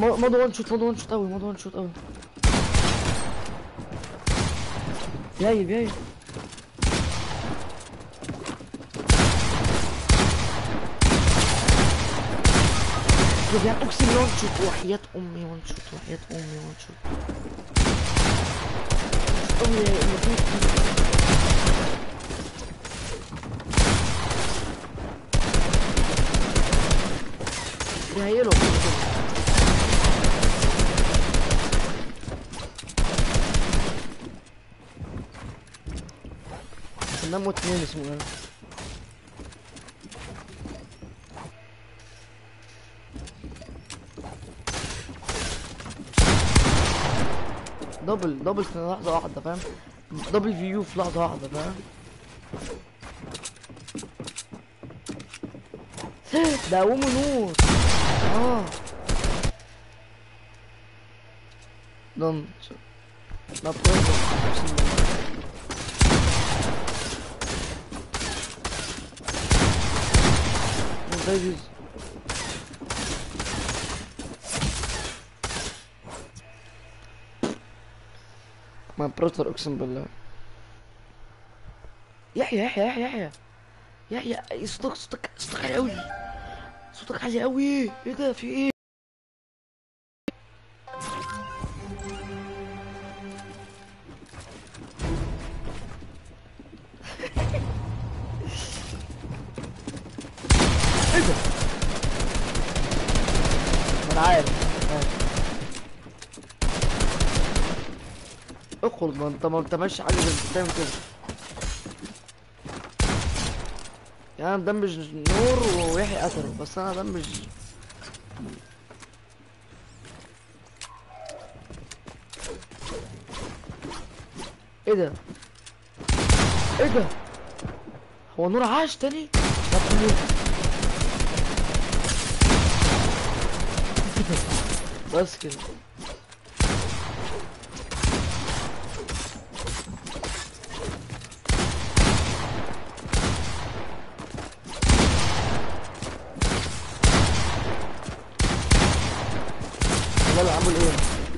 مو- موضوع وان شوت موضوع وان شوت قوي موضوع وان شوت قوي جاي جاي شوف يعني اقسم بالله وان شوت وحياة امي وان شوت وحياة امي وان شوت امي المفروض يهيله نمو اتنين اسمه ايه دبل دبل في لحظة واحدة فاهم دبل فيو في لحظة واحدة فاهم ده قومه نور اه دون لا بجد Buradayız. ما بروتر اقسم بالله يحيى يحيى يحيى يحيى يحيى صوتك صوتك صوتك عالي قوي صوتك عالي قوي ايه ده في ايه ايه ده ما انا عارف عارف. اخرج ما انت ما انت ماشي حاجه زي انت بتعمل كده يعني انا مدمج نور ويحيى قتله بس انا دمج ايه ده ايه ده هو نور عاش تاني طب نور. بس كده والله عامل ايه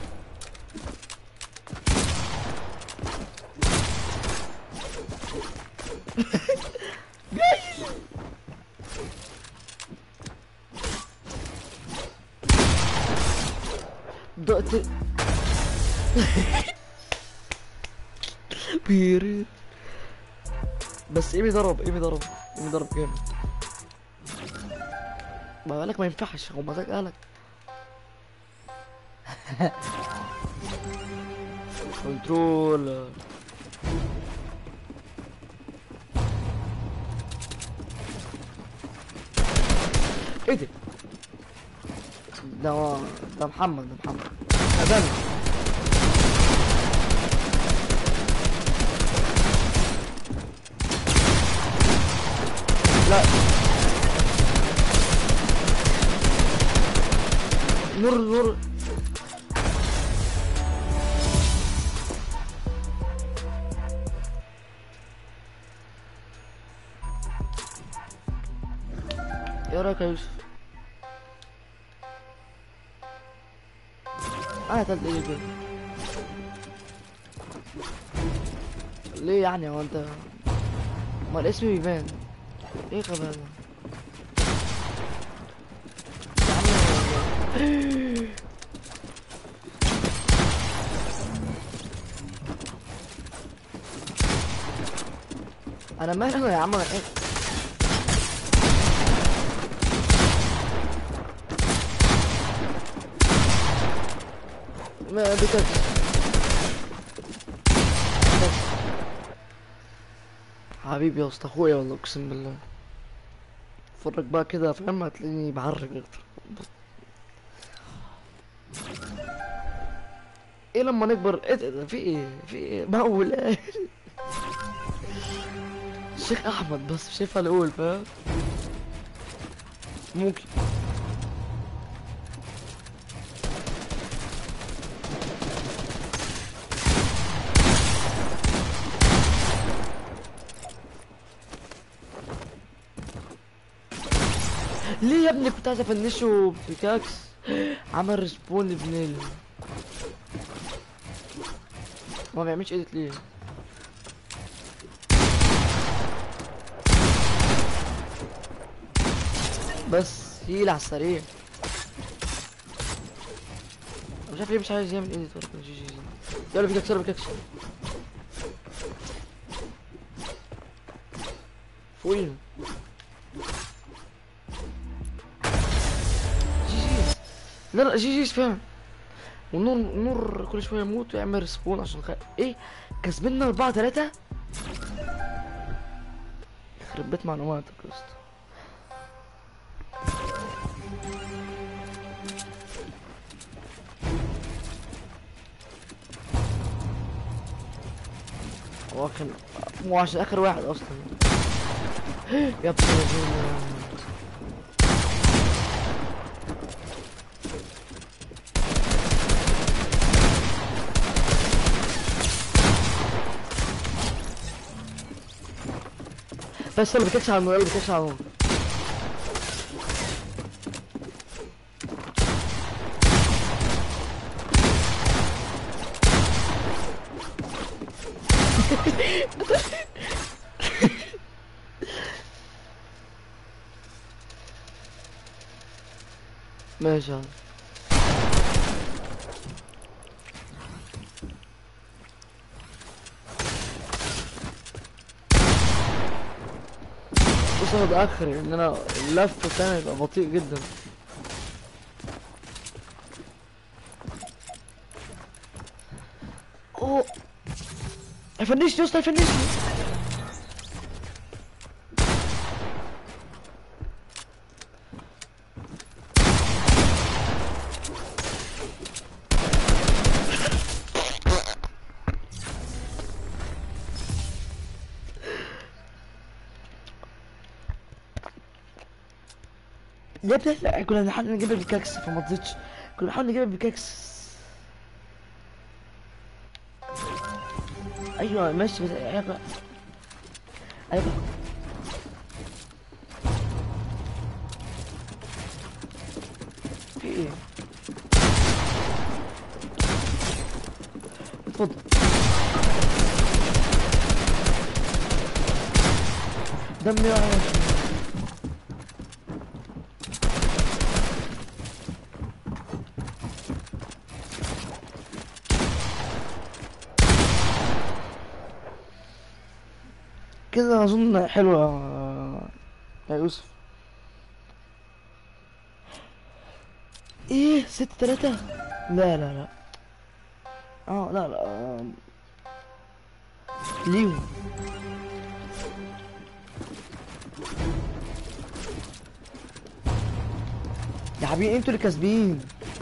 ضغط بيرد بس ايمي ضرب ايمي ضرب ايمي ضرب جامد ما بالك ما ينفعش هو مزاج قالك كنترول ايه ده ده ده محمد ده محمد ده أنا. لا نور نور ايه رايك يا يوسف انا تلت ايه كده ليه يعني هو انت ما الاسم بيبان ايه غباء ده يا عم انا مالي انا يا عم انا ايه ما بكذا حبيبي يا اسطى اخويا والله اقسم بالله اتفرج بقى كده فاهم هتلاقيني بعرج اكتر ايه لما نكبر ايه ده ده في ايه في ايه مول ايه الشيخ احمد بس مش هينفع نقول فاهم ممكن ليه يا ابني كنت عايز افنشه بكاكس عمل ريسبون لبنيل ما بيعملش ايديت ليه بس هيل على السريع مش عارف ليه مش عايز يعمل ايديت ولا كده جي جي جي يلا بيكاكس يلا بيكاكس فوقينا جي جي لا لا جي جي فاهم والنور النور كل شويه يموت ويعمل ريسبون عشان خ... ايه كسبنا 4 3 يخرب بيت معلوماتك يا اسطى هو كان مو عشان اخر واحد اصلا يا ابن الذين. بس يلا بتكسر على النور يلا بتكسر على النور ماشي يلا. بص انا متاخر ان انا اللف بتاعي يبقى بطيء جدا اوه هيفنشني يا اسطى هيفنشني يا ابني لا كنا بنحاول نجيبها بالكاكس فما رضيتش كنا بنحاول نجيبها بالكاكس ايوه ماشي بس ايوه ايوه في ايه اتفضل دمي وعلى كده اظن حلوة يا يوسف ايه ست تلاتة لا لا لا اه لا لا آه. ليو يا حبيبي انتوا اللي كاسبين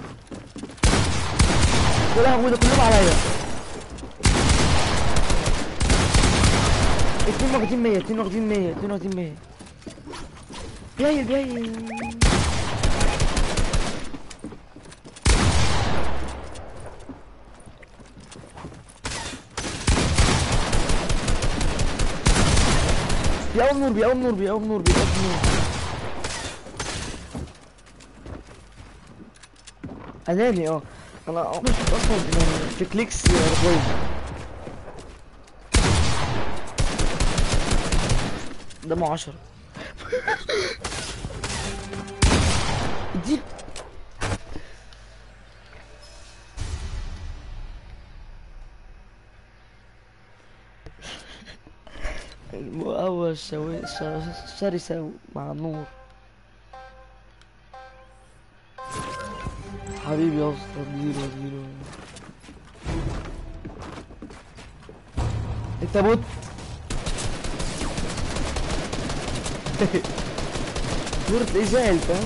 يا لهوي ده كلهم عليا اتنين واخدين مية اتنين واخدين مية اتنين واخدين مية بيايل بيايل بيقوم نور بيقوم نور بيقوم نور بيقوم نور اناني اه انا عمري ما شفت اصلا يعني في كليكس ربوي ده مع عشرة دي أول شوي ش- شرسة مع النور حبيبي يا اسطى اديله اديله انت مت نور تلاقيه زعل فاهم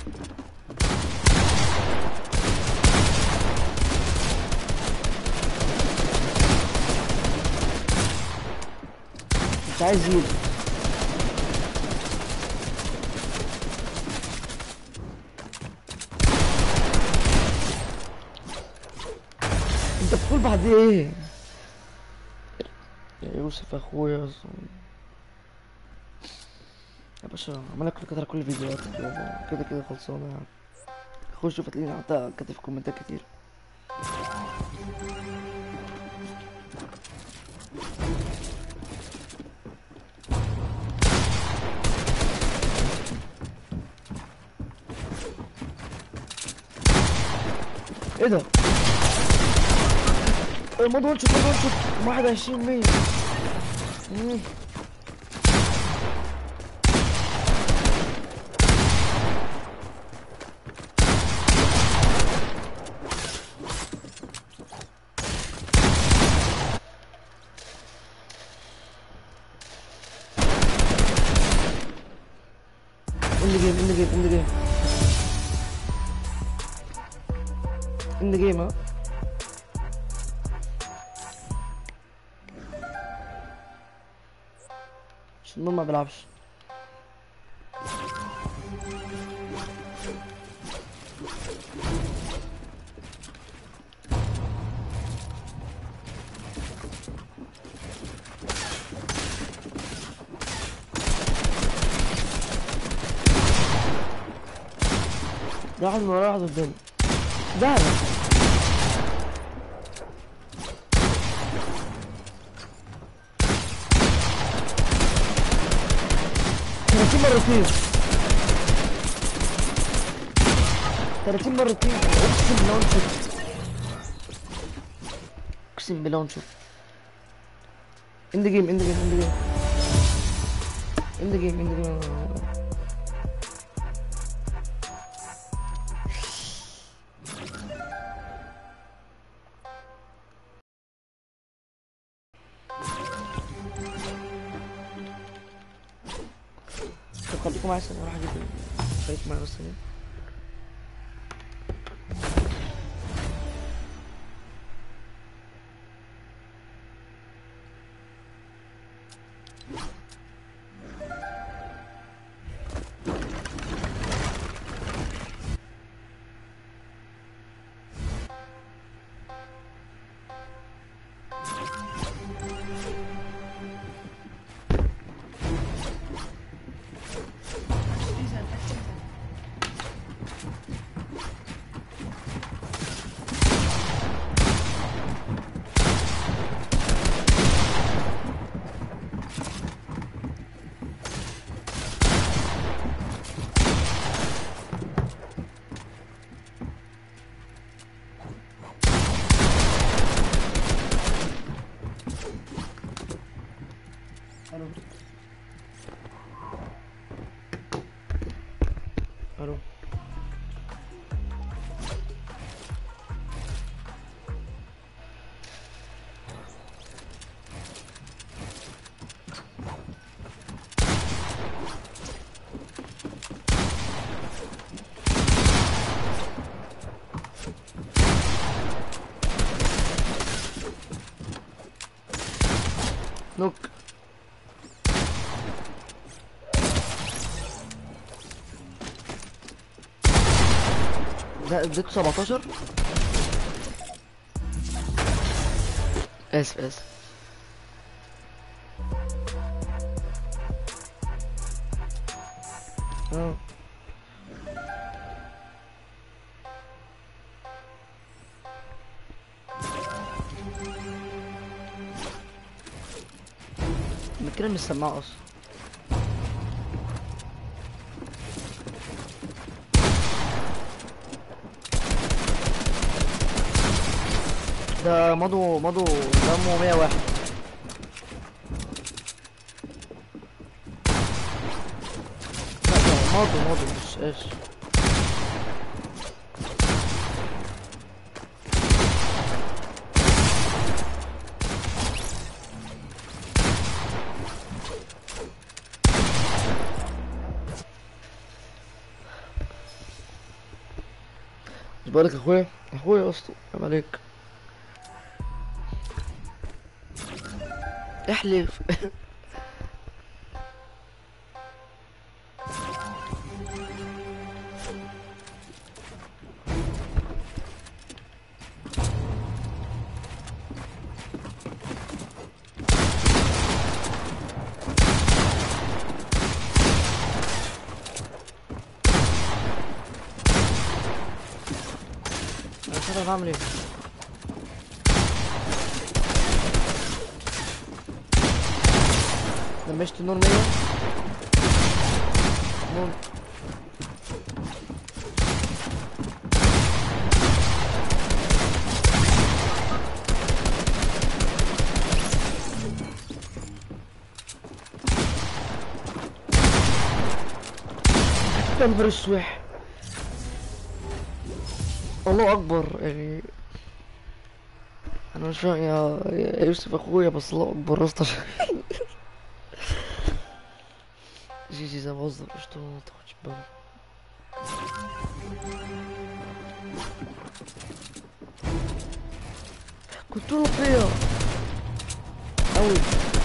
مش عايز يجي انت بتقول بعد ايه يا يوسف اخويا أصلاً. يا باشا عمال اكل كده كل الفيديوهات كده كده خلصانه يعني خش شوف هتلاقيني حتى كاتب في كومنتات كتير ايه ده؟ الموضوع وان شوت الموضوع وان شوت 21 100 مم. In the game, in the game, in the game. In the game, huh? عشان النور ما بيلعبش ده واحد من ورا واحد قدامي ده أنا. ثلاثين مرتين ثلاثين مرتين اقسم بالله ونشوف اقسم بالله ونشوف in the game in the game in the game in the game in the game طب خليكم معايا ثانية اروح اجيب خليكم معايا بس ثانية الو الو نوك ده اديته 17 اسف اسف اه المكنة مش سماعة اصلا ده مضوا مضوا دمه 101 لا ده مضوا مضوا مش ايش مش بقولك اخويا اخويا اصلا عيب عليك احلف هعمل ايه دمجت النور 100 نور يا نهار السويح الله اكبر يعني انا مش فاهم يا يا يوسف اخويا بس الله اكبر يا اسطى جي جي زي ما بهزر قشطة ما تاخدش بالك كنترول فيا اوي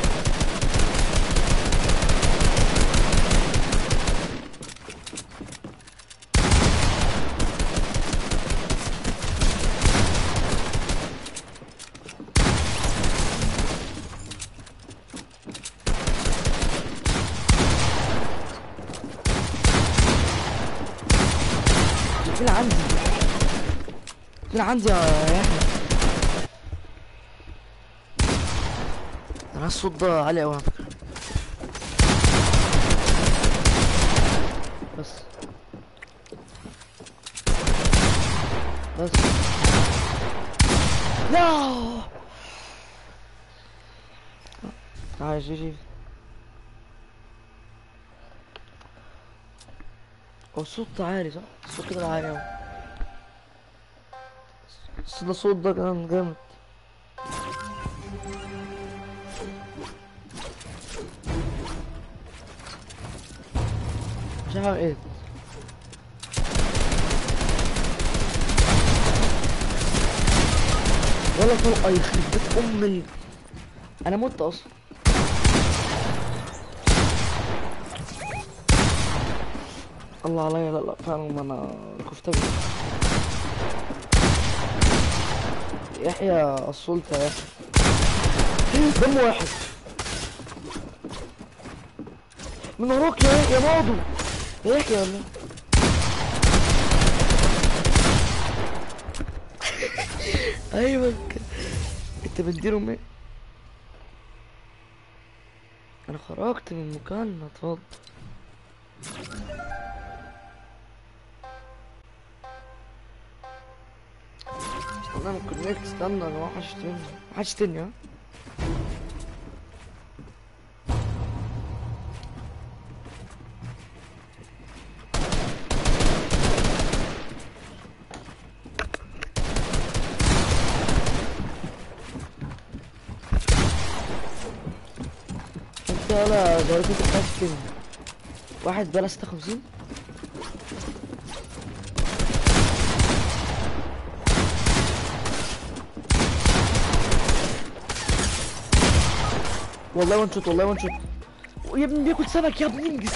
فين عندي فين عندي يا يحيى انا الصوت ده عالي اوي على فكرة بس بس لا تعال جي جي هو الصوت ده عالي صح؟ الصوت كده عالي اوي بس ده الصوت ده كان جامد مش عارف ايه ولا طلقة يخرب بيت ام ال... انا مت اصلا الله عليا لا لا فعلا ما انا كفت بيه. يحيى السلطة يا يحيى دم واحد من وراك يا يا ماضو يا يحيى ولا ايوه ك- انت بتديره مين انا خرجت من مكان اتفضل استنى انا كونكت استنى انا ما حدش يشتمني ما حدش يشتمني ها انت ولا جوالك انت بتاعت واحد بلا ستة وخمسين والله وان شوت والله وان شوت يا ابني بياكل سمك يا ابني انجز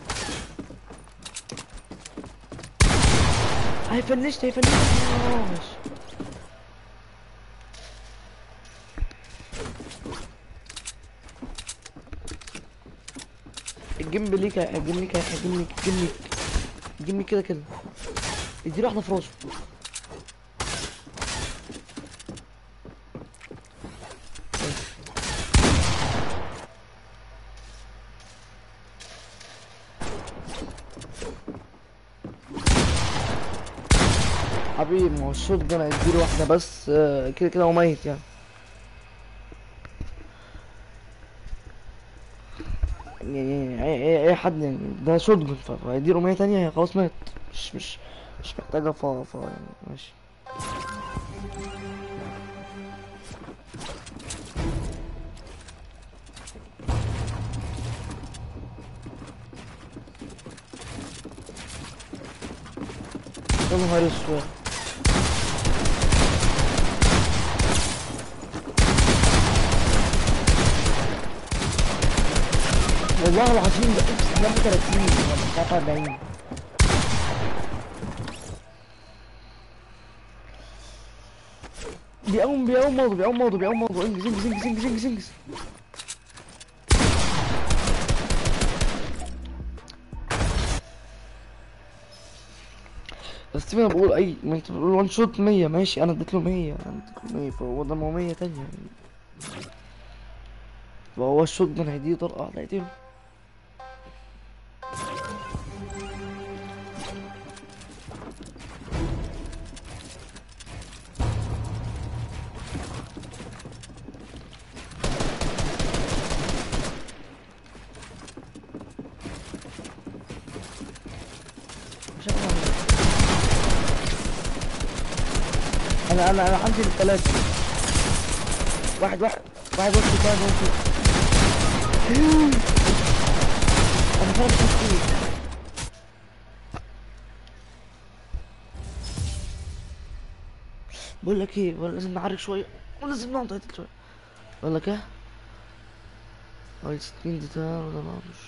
هيفنشت هيفنشت آه، ماشي الجيم ليك الجيم ليك الجيم ليك الجيم ليك الجيم ليك كده كده اديله واحدة في راسه حبيبي ما هو الشوت ده انا اديله واحدة بس آه، كده كده هو ميت يعني يعني اي اي اي حد يعني ده شوت جن فهيديله مية تانية هي خلاص مات مش مش مش محتاجة ف ف يعني ماشي يا نهار اسود والله العظيم ده اكس 32 ولا مش عارف 40 بيقوم بيقوم موضوع بيقوم موضوع بيقوم موضوع انجز انجز انجز انجز انجز انجز ستيفن انا بقول اي ما انت بتقول وان شوت 100 ماشي انا اديت له 100 انا اديت له 100 فهو ده 100 تانية يعني فهو الشوت جن هيديه طلقة على ايديه مش عارف أعمل إيه. انا انا انا عندي الثلاثة واحد واحد واحد وقت واحد وقت انا فعلا مش عارف ايه بقول لك ايه ولا لازم نعرق شويه ولازم نقعد عدل شويه بقول لك ايه هاي ستين دي تمام ولا ما مش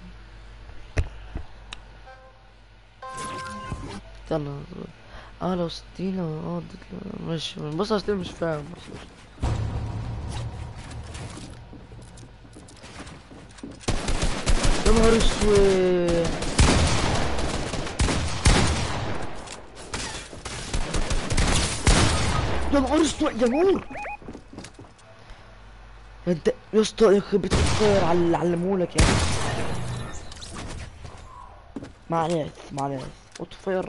استنى اه لو ستين اه اديت له- ماشي بص اصل مش فاهم بص يا نهار اسود يا نهار اسود يا نور انت يا اسطى يخرب بيت الخير على اللي علمهولك يعني معلش معلش اوت فاير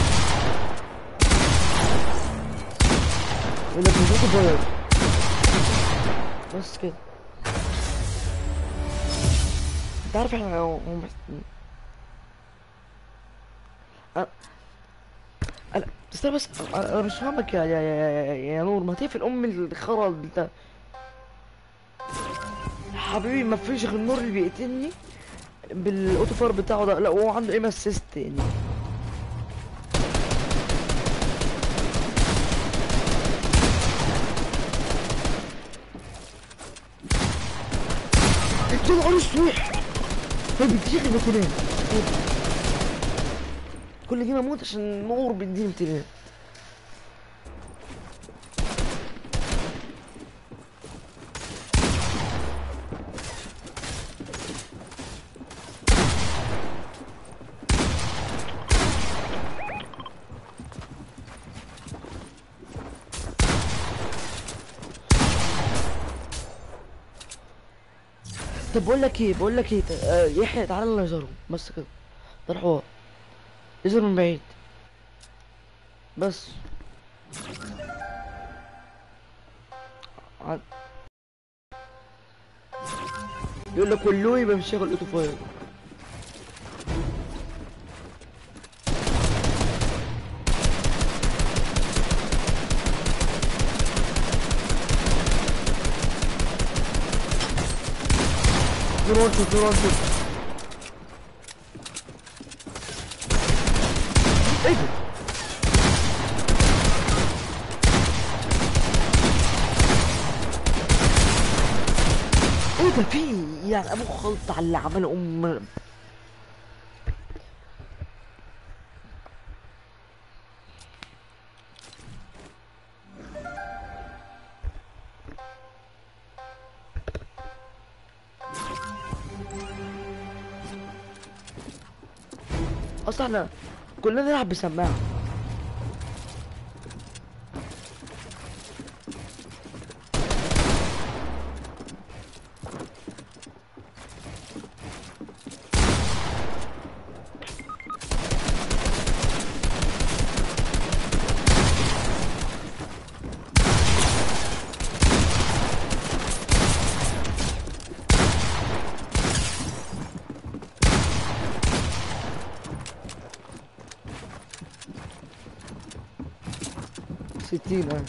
يقول لك مش اوت فاير بس كده انت عارف احنا هو هو محت- انا انا استنى بس انا أنا مش فاهمك يا يا يا, يا, يا نور ما تقفل ام الخرا بتاع حبيبي ما فيش غير النور اللي بيقتلني بالاوتو فار بتاعه ده لا هو عنده ايم اسيست يعني انت نهار اسود هو بيديني امتنان كل جيم اموت عشان نور بيديني امتنان طب بقول لك ايه بقول لك ايه آه، يحيى تعالى الله يزوره بس كده ده الحوار يزور من بعيد بس ع- يقول لك كله يبقى مشغل اوتو فاير نور وان شوت نور وان شوت ايه ده ايه ده في يعني ابو خلط على اللي عمله ام اصلا احنا كلنا نلعب بسماعه ستين اه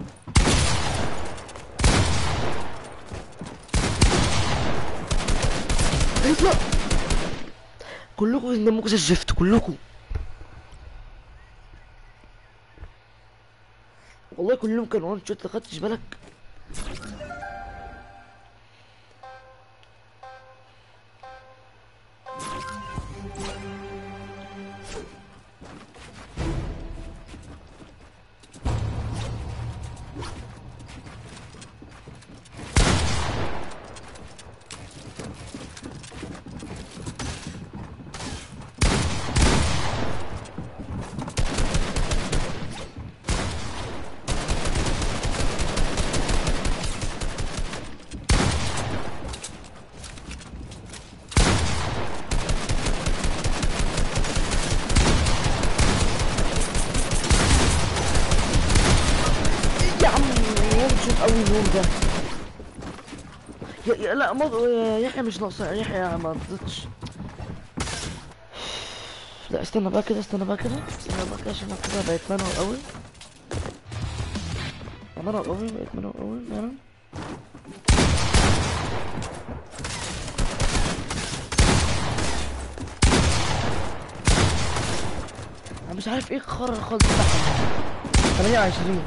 اطلع كلكم دمكم زي الزفت كلكم والله كلهم كانوا وان شوت خدتش بالك يا يا لا مض... يا يحيى مش ناقصة يحيى ما رضيتش لا استنى بقى كده استنى بقى كده استنى بقى كده عشان أنا كده بقيت منهو قوي منهو قوي بقيت منهو قوي فعلا انا مش عارف ايه القرار خالص بتاعهم 28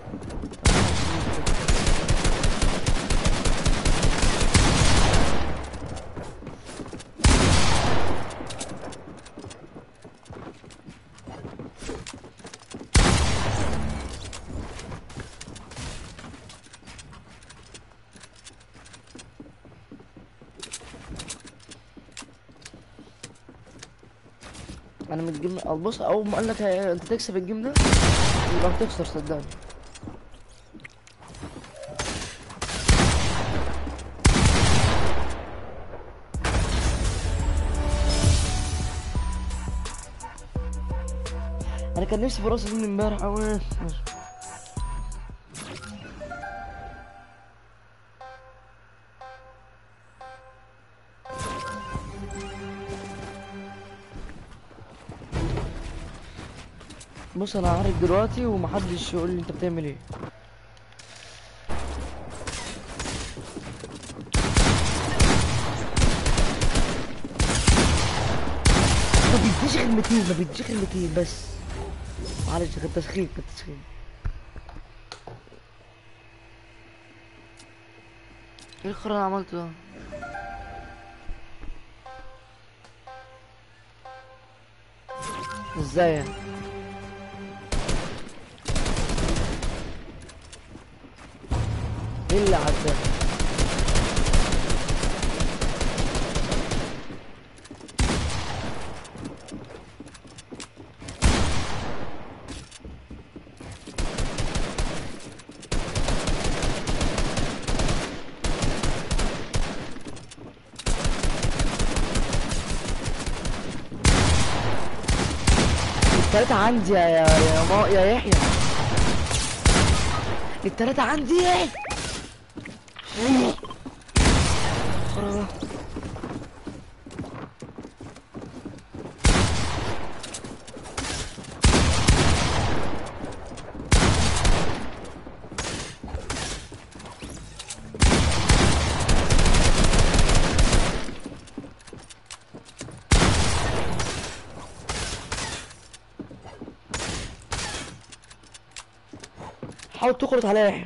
انا من الجيم بص اول ما قال لك هي- انت تكسب الجيم ده يبقى بتخسر صدقني انا كان نفسي في راس دي من امبارح قوي بص انا هعرف دلوقتي ومحدش يقول لي انت بتعمل ايه ما بيديش غير 200 ما بيديش غير 200 بس معلش كان تسخين كان تسخين ايه الخرا اللي عملته ده ازاي يعني ايه اللي عدى التلاتة عندي يا يا يا, ما يا يحيى التلاتة عندي خرا. حاول تخرج على يحيى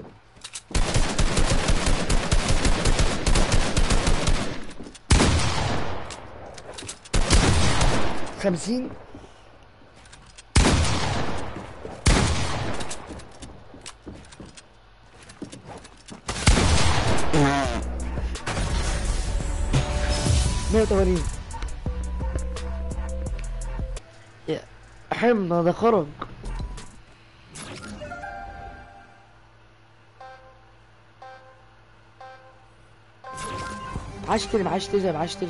خمسين مية وتمانين يا حمنا ده خرج معاش تاني معاش تاني معاش تاني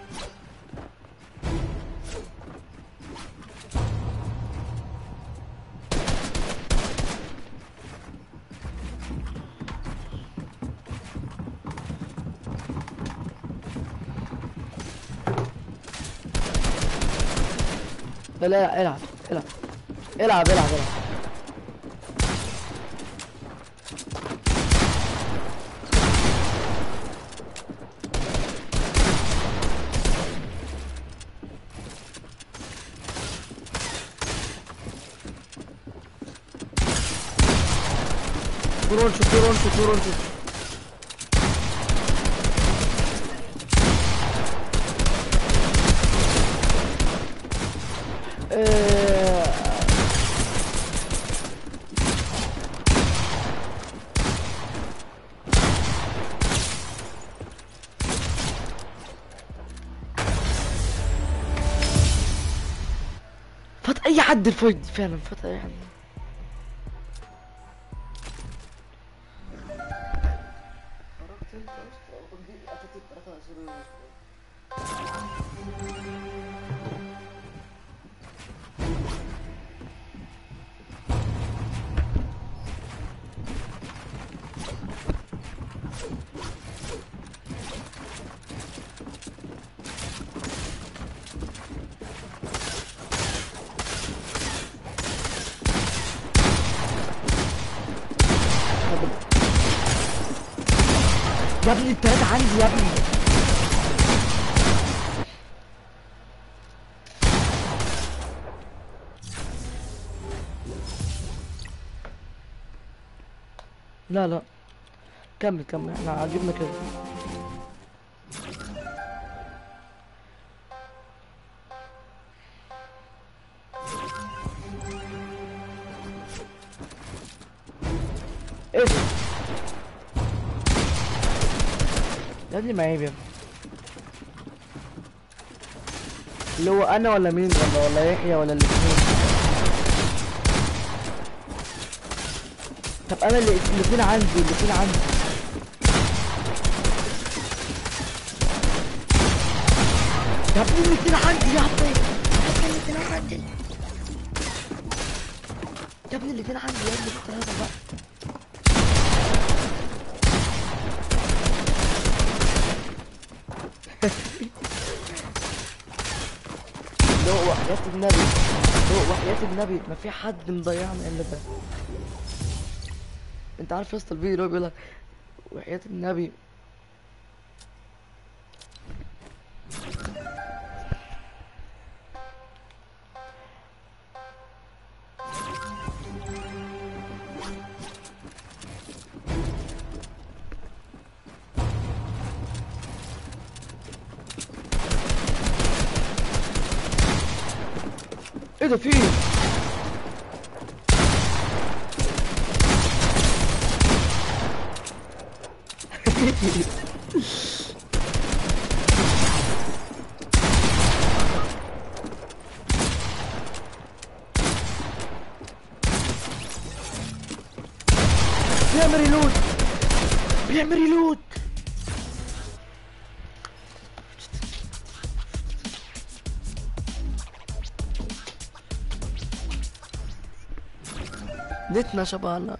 لا لا العب العب العب العب العب تورون شوف تورون شوف تورون شوف آه، فات اي حد الفايت دي فعلا فات اي حد يا ابني التلاتة عندي يا ابني لا لا كمل كمل احنا عاجبنا كده ايه ده يا ابني ما عيب يا ابني اللي هو انا ولا مين ولا ولا يحيى ولا الاثنين طب انا اللي الاثنين عندي الاثنين عندي يا ابني الاثنين عندي يا ابني يا ابني الاثنين عندي يا ابني الاثنين عندي يا ابني الثلاثة بقى لا وحياة النبي لا وحياة النبي ما في حد مضيعنا الا ده انت عارف يا اسطى الفيديو اللي هو بيقول لك وحياة النبي ايه ده في ايه بيعمل ريلود بيعمل ريلود نتنا شبهنا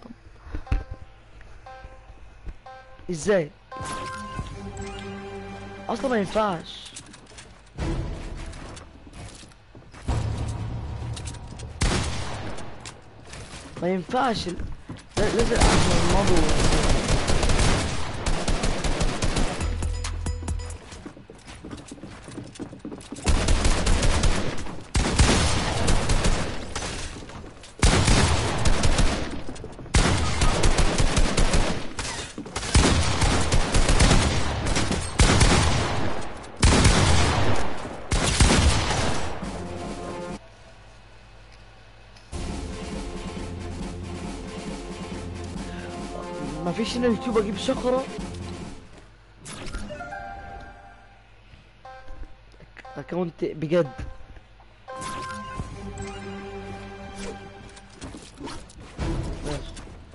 ازاي اصلا ما ينفعش ما ينفعش ال- لا- لازم احنا الماضي ما فيش هنا يوتيوب اجيب شخرة اكونت بجد ماشي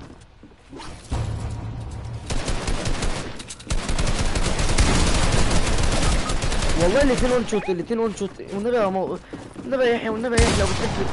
والله الاتنين ون شوت الاتنين ون شوت والنبي يا مو... والنبي يا يحيى والنبي يا يحيى لو بتحب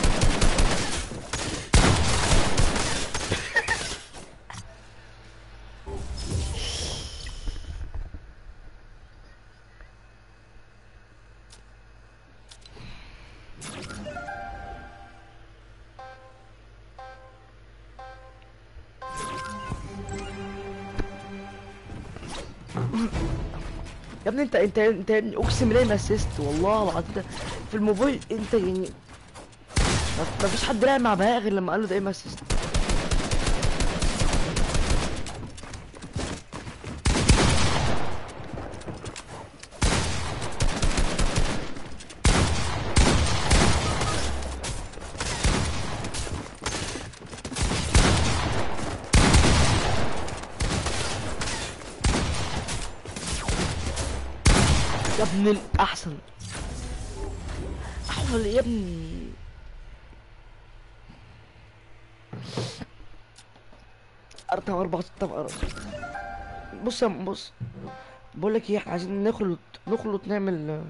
يا ابني انت انت انت يا ابني اقسم بالله ما اسست والله العظيم ده في الموبايل انت يعني ما ما فيش حد لاعب مع بهاء غير لما قال له ده ايه ما اسست يا ابن الاحسن احول يا ابني ارتم اربعة ستة أربعة. بص يا م- بص بقول لك ايه احنا عايزين نخلط نخلط نعمل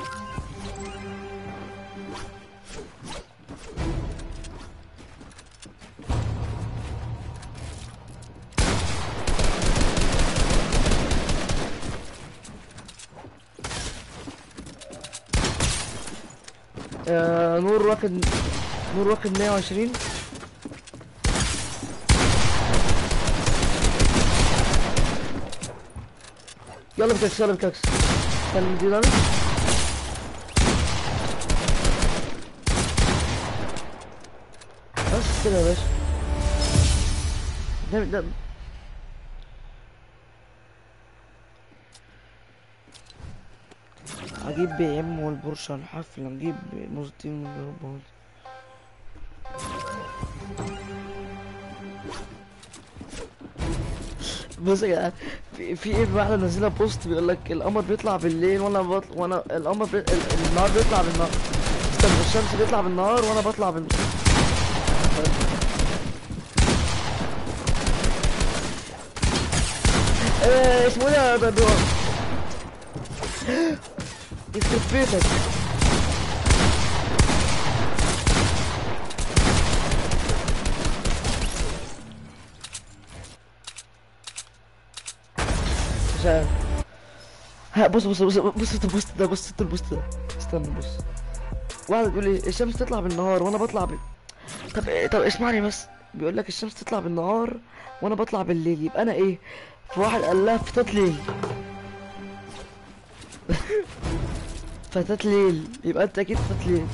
آه نور واخد نور واخد 120 يلا بكاكس يلا بكاكس استنى دي دامج بس كده يا باشا ده ده اجيب بي ام والبورشه الحفله نجيب موزتين من الجروبات بص يا جدعان في في ايه واحده نازله بوست بيقول لك القمر بيطلع بالليل وانا بطل وانا القمر بي... ال- النهار بيطلع بالنهار استنى الشمس بيطلع بالنهار وانا بطلع بال ايه اسمه ايه يا بابا يخرب بيتك مش عارف ها بص بص بص بص البوست ده بص البوست ده استنى بص واحد بيقول لي الشمس تطلع بالنهار وانا بطلع بال طب إيه- طب اسمعني بس بيقول لك الشمس تطلع بالنهار وانا بطلع بالليل يبقى انا ايه في واحد قال لها فتاة ليل فتاة ليل يبقى انت اكيد فتاة ليل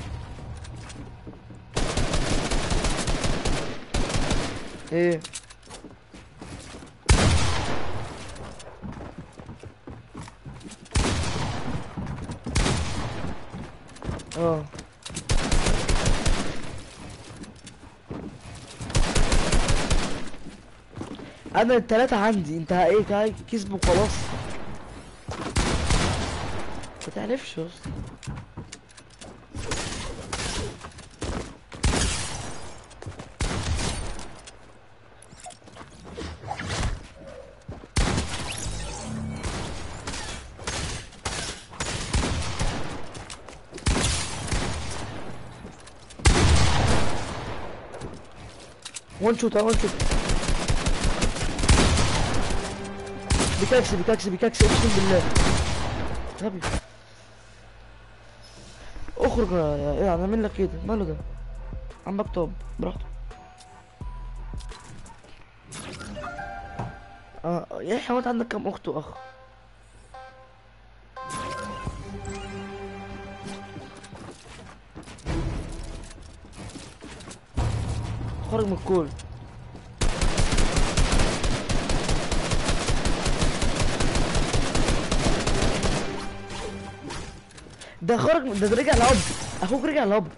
ايه اه انا التلاتة عندي انت ايه كاي كسب وخلاص ما تعرفش يا اسطى وان شوت وان شوت بكاكس بكاكس بكاكس اقسم بالله غبي اخرج يا يا- ايه انا لك كده ماله ده عمك طب براحته اه يا اخي هو انت عندك كام اخت واخ خرج من الكول ده خرج من- ده, ده رجع الاب اخوك رجع الاب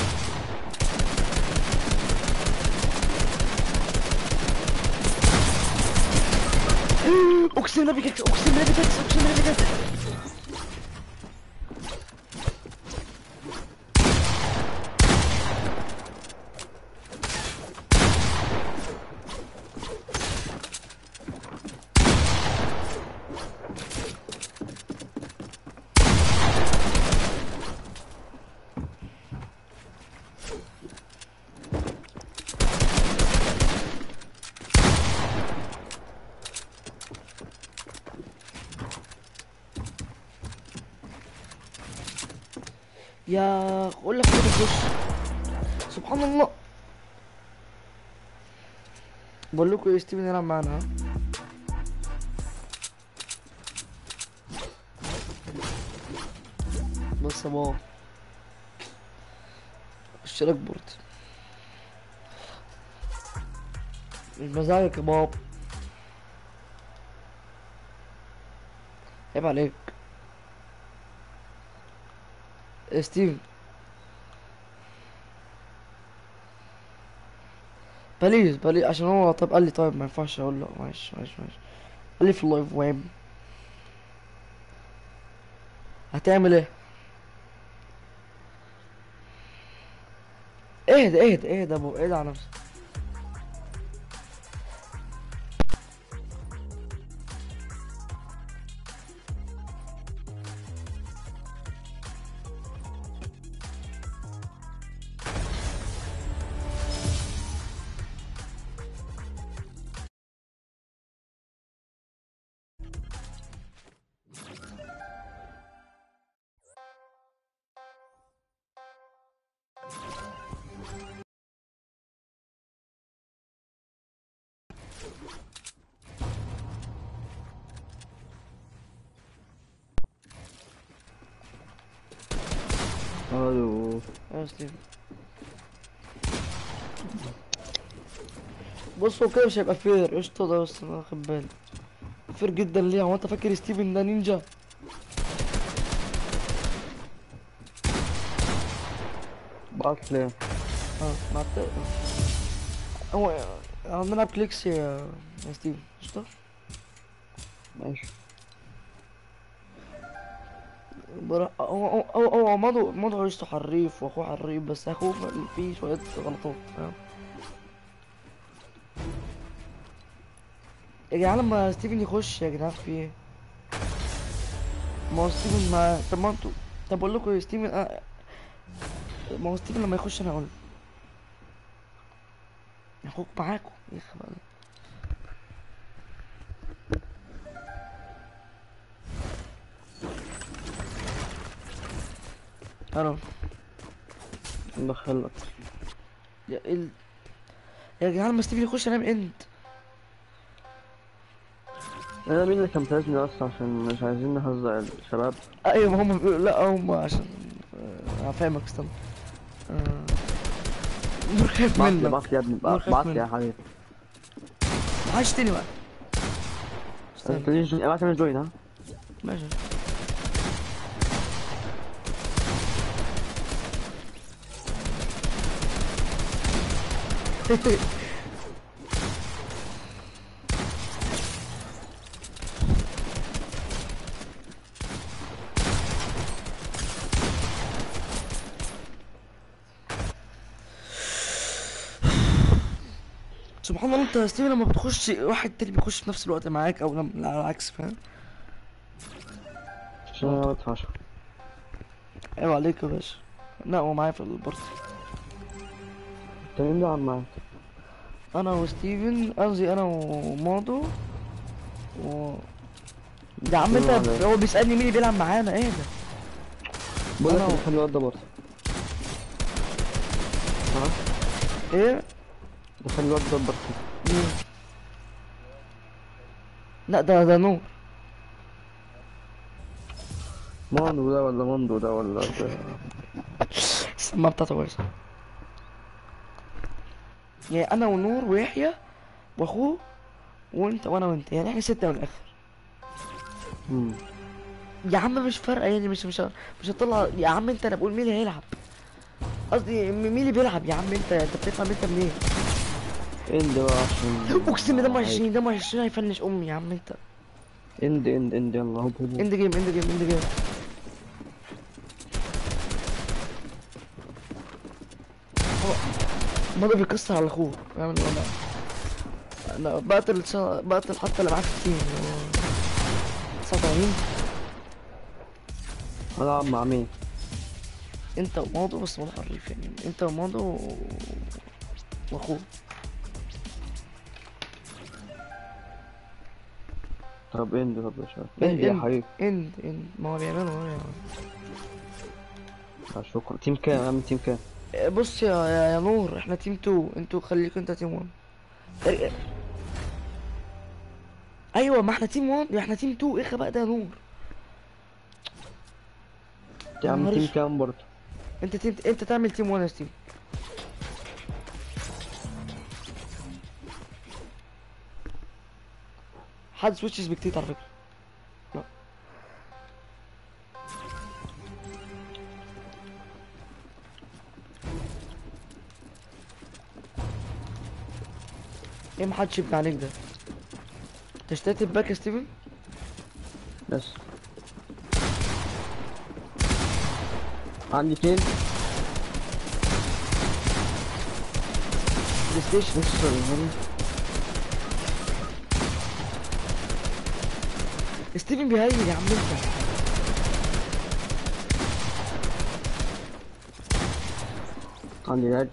اقسم بالله بيكاكس اقسم بالله بيكاكس اقسم بالله بيكاكس يا اقول لك كده بص سبحان الله بقول لكم ايه ستيفن يلعب معانا ها بص يا بابا اشتراك بورد مش مزاجك يا بابا عيب عليك إيه ستيفن بليز بليز عشان هو طب قال لي طيب ما ينفعش اقول له معلش معلش معلش قال لي في اللايف ويب هتعمل ايه اهدى اهدى اهدى يا ابو اهدى على نفسك الو يا ستيفن بص هو كده مش هيبقى فير قشطة ده بس انا واخد بالي فير جدا ليه هو انت فاكر ستيفن ده نينجا بعت لي اه مع الت- هو هنلعب كليكس يا يا ستيفن قشطة ماشي برا- هو هو هو هو مضو مضو عيشته حريف واخوه حريف بس اخوه فيه شوية غلطات فاهم يا جدعان لما ستيفن يخش يا جدعان في ايه؟ ما هو ستيفن ما طب ما انتوا طب اقول لكم يا ستيفن أه... ما هو ستيفن لما يخش انا اقول اخوك معاكم يا خبال الو ندخلك يا ال... يا جدعان لما ستيفن يخش انام اند انا مين اللي كان بتاعتني اصلا عشان مش عايزين نهزق الشباب ايوه ما هم بيقولوا لا هم عشان آه، هفهمك استنى آه، نور خايف بعت لي منك بعت لي يا ابني نور بعت خايف بعت لي يا منك. حبيبي معاش تاني بقى استنى انت ليش ابعت لي جوين ها ماشي سبحان الله انت يا ستيفن لما بتخش واحد تاني بيخش في نفس الوقت معاك او لما- على العكس فاهم عشان انا بتفشخ ايوه عليك يا باشا لا هو معايا في البارتي انت مين بيلعب معاك؟ انا وستيفن قصدي انا وماضو و يا عم انت بيقولوا عليا. هو بيسألني مين اللي بيلعب معانا ايه ده بقول لك أنا- خلي الواد ده برضه ها ايه دخل الواد ده برضه مين لا ده ده نور ماندو ده ولا ماندو ده ولا ده السماعة بتاعته كويسة يعني انا ونور ويحيى واخوه وانت وانا وانت يعني احنا ستة من الاخر مم. يا عم مش فارقة يعني مش مش مش هتطلع يا عم انت انا بقول مين اللي هيلعب قصدي مين اللي بيلعب يا عم انت انت بتفهم انت منين اند بقى عشان اقسم بالله دمه 20 دمه 20 هيفنش امي يا عم انت اند اند اند يلا هوب هوب هوب. اند جيم اند جيم اند جيم هو ماضي بيكسر على اخوه فاهم اللي هو انا انا بقتل شا- بقتل حتى اللي معاه في التيم اللي هو 89 العب مع مين؟ انت وماضو بس ماضو حريف يعني انت وماضو و- واخوه طب اند طب يا شباب إيه، اند يا إند. حبيبي اند اند ما هو بيعملوا ما هو بيعملوا آه، شكرا تيم كام يا عم تيم كام؟ اه، بص يا يا, يا نور احنا تيم 2 انتوا خليك انت تيم 1 اه، ايوه ما احنا تيم 1 احنا تيم 2 ايه بقى ده يا نور يا عم نهار تيم اسود. كام برضه؟ انت تيم انت تعمل تيم 1 يا ستيف حد سويتش سبكتيت على فكره لا ايه محدش يبني عليك ده انت اشتريت الباك يا ستيفن بس عندي اتنين بلاي ستيشن بص الهرم. ستيفن بيهيل يا عم انت عندي لاج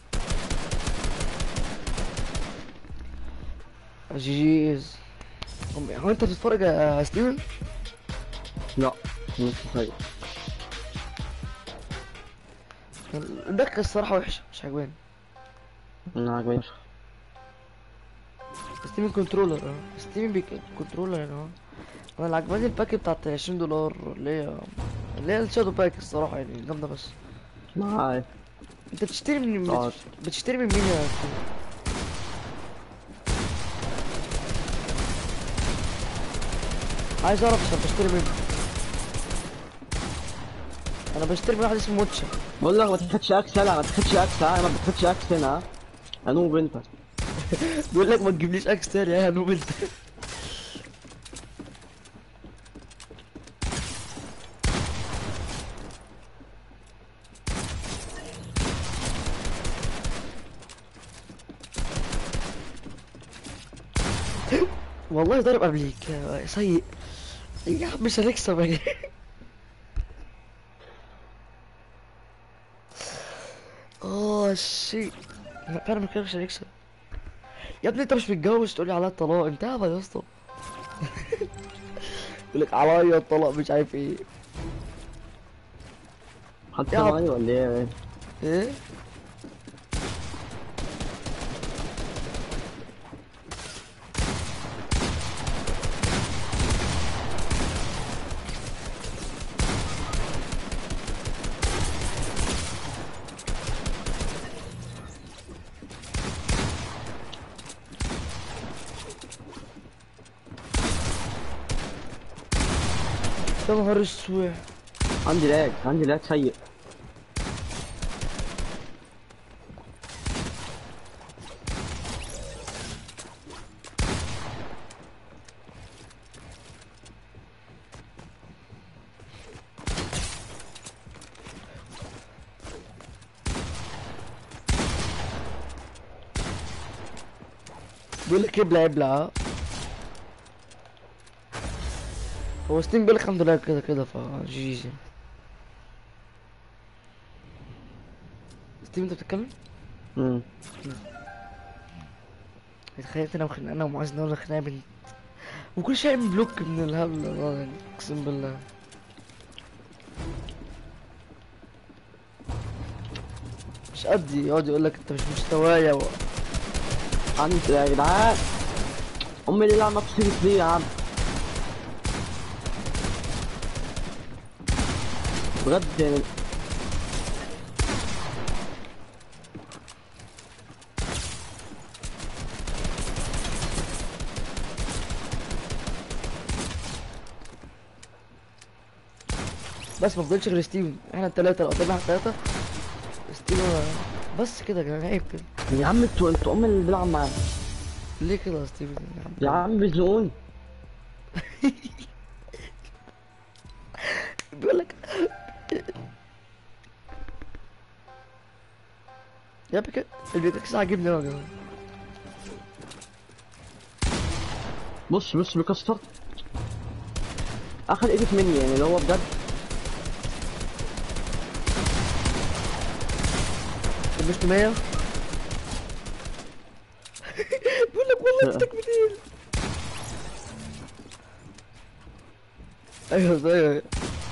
جي جيز هو انت بتتفرج يا ستيفن لا مش طيب الباك الصراحه وحشه مش عجباني انا عجبني فشخ. ستيفن كنترولر اه ستيفن بيك كنترولر يعني اه انا اللي عجباني الباك بتاعت 20 دولار اللي هي اللي هي الشادو باك الصراحه يعني جامده بس معاي انت بتشتري من آه. بتش- بتشتري من مين يا أخي؟ عايز اعرف عشان بشتري منه انا بشتري من واحد اسمه موتشا بقول لك ما تاخدش اكس لا ما تاخدش اكس ها ما بتاخدش اكس هنا ها. انوب انت بيقول لك ما تجيبليش اكس تاني يا نوب انت والله ضارب قبليك يا سيء يا عم مش هنكسب يا جدع. اه شيء فعلا كده مش هنكسب يا ابني انت مش متجوز تقولي عليا الطلاق انت هبل يا اسطى يقول لك عليا الطلاق مش عارف ايه حتى يا عم. معايا ولا ايه ايه يا نهار اسود عندي لاج عندي لاج سيء بيقول لك ابلع ابلع ها هو ستيم بيقول لك الحمد لله كده كده ف جي جي ستيم انت بتتكلم؟ امم تخيلت انا وخن... انا ومعاذ نور خناقه بنت وكل شيء من بلوك من الهبل والله يعني اقسم بالله مش قدي يقعد يقول لك انت مش مستوايا و... عندي يا جدعان امي اللي لعبه بتصير ليه يا عم بجد يعني بس ما فضلش غير ستيفن احنا التلاتة لو قدامنا احنا التلاتة ستيفن بس كده كده عيب كده يا عم انتوا انتوا امي اللي بيلعب معايا ليه كده يا ستيفن يا عم يا عم بيزنقوني بيقول لك يا بك البيكاكس عاجبني أوي يا جماعة بص بص بيكسر اخد ايدك مني يعني اللي هو بجد مش 100 بيقول لك والله اديتك 200 ايوه ايوه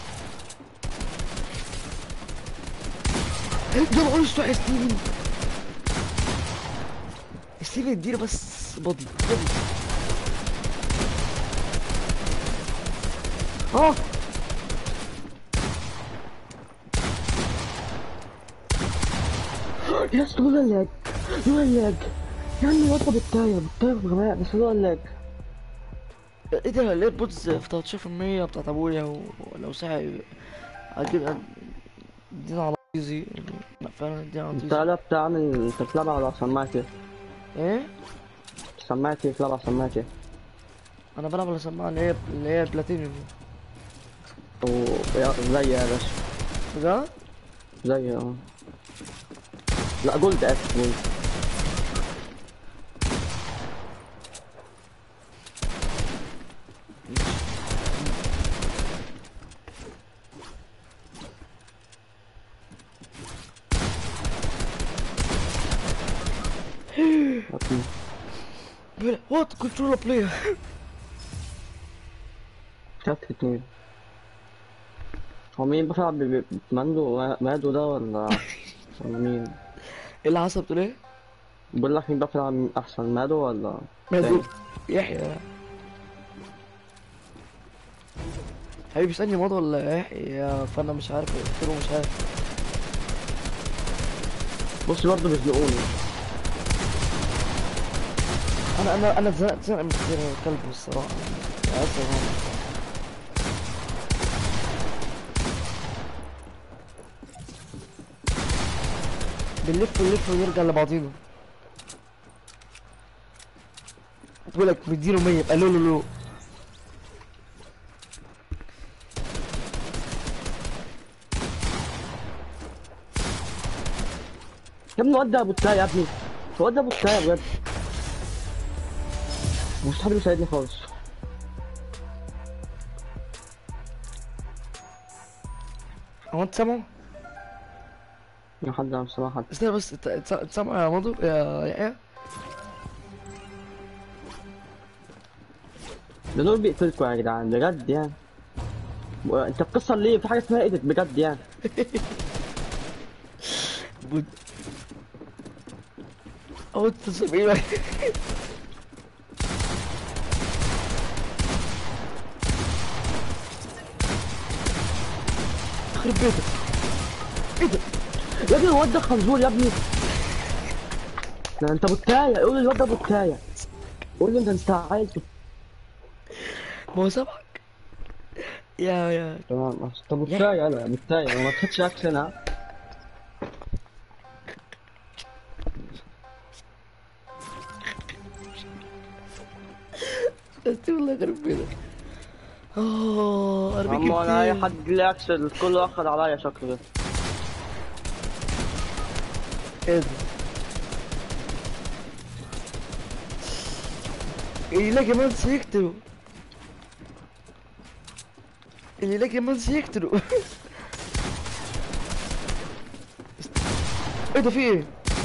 يا نهار اسود يا ستيفن ستيفن اديله بس بودي بودي اه يا اسطى لولا اللاج لولا اللاج يا عم وطى بالتاير بالتاير بغباء بس لولا اللاج ايه ده ليه البوتس في 13% بتاعت ابويا و- ولو صحي اجيب ادينا على ايزي لا فعلا ادينا على انت ايزي لا بتعمل انت بتلعب على سماعة ايه؟ ايه سماعة ايه بتلعب على سماعة ايه؟ انا بلعب على سماعه اللي هي اللي هي بلاتينيوم و يا- زي يا باشا بجد زي اه لا جولد اسف جولد أوكي. وات كنترول بلاير شفت اتنين هو مين بيلعب ب- ب- ماندو مادو ده ولا ولا مين؟ ايه اللي حصل بتقول ايه؟ بقول لك مين بيلعب احسن مادو ولا مهزوم يحيى حبيبي اسألني ماضي ولا يحيى فانا مش عارف قلت له مش عارف بص برضه بيزنقوني انا انا انا اتزنقت زنقه من كتير كلب الصراحه يا اسف يعني. بنلف ونلف ونرجع لبعضينا بقول لك مديله 100 يبقى لو لو لو يا ابني ودي ابو التاي يا ابني ودي ابو التاي بجد مش حد بيساعدني خالص هو انت سامعه؟ يا حد عم سامع حد استنى بس انت انت- انت سامعه يا مضو يا يا ده دول بيقتلكوا يا جدعان بجد يعني و- انت بتكسر ليه في حاجه اسمها ايدك بجد يعني بود او انت سامعين يخرب بيتك ايه ده؟ يا ابني الواد ده خنزور يا ابني ده انت بوتايه قول الواد ده بوتايه قول له انت انت عايز ما هو سامعك يا يا تمام انت بوتايه انا بوتايه ما تاخدش اكشن ها استغفر الله يخرب بيتك اه ارميك اما انا اي كتير. حد ليه اكشن كله اخد عليا شكله ده ايه ده؟ اللي لا كمان سيقتلوا اللي لا كمان سيقتلوا ايه ده في ايه؟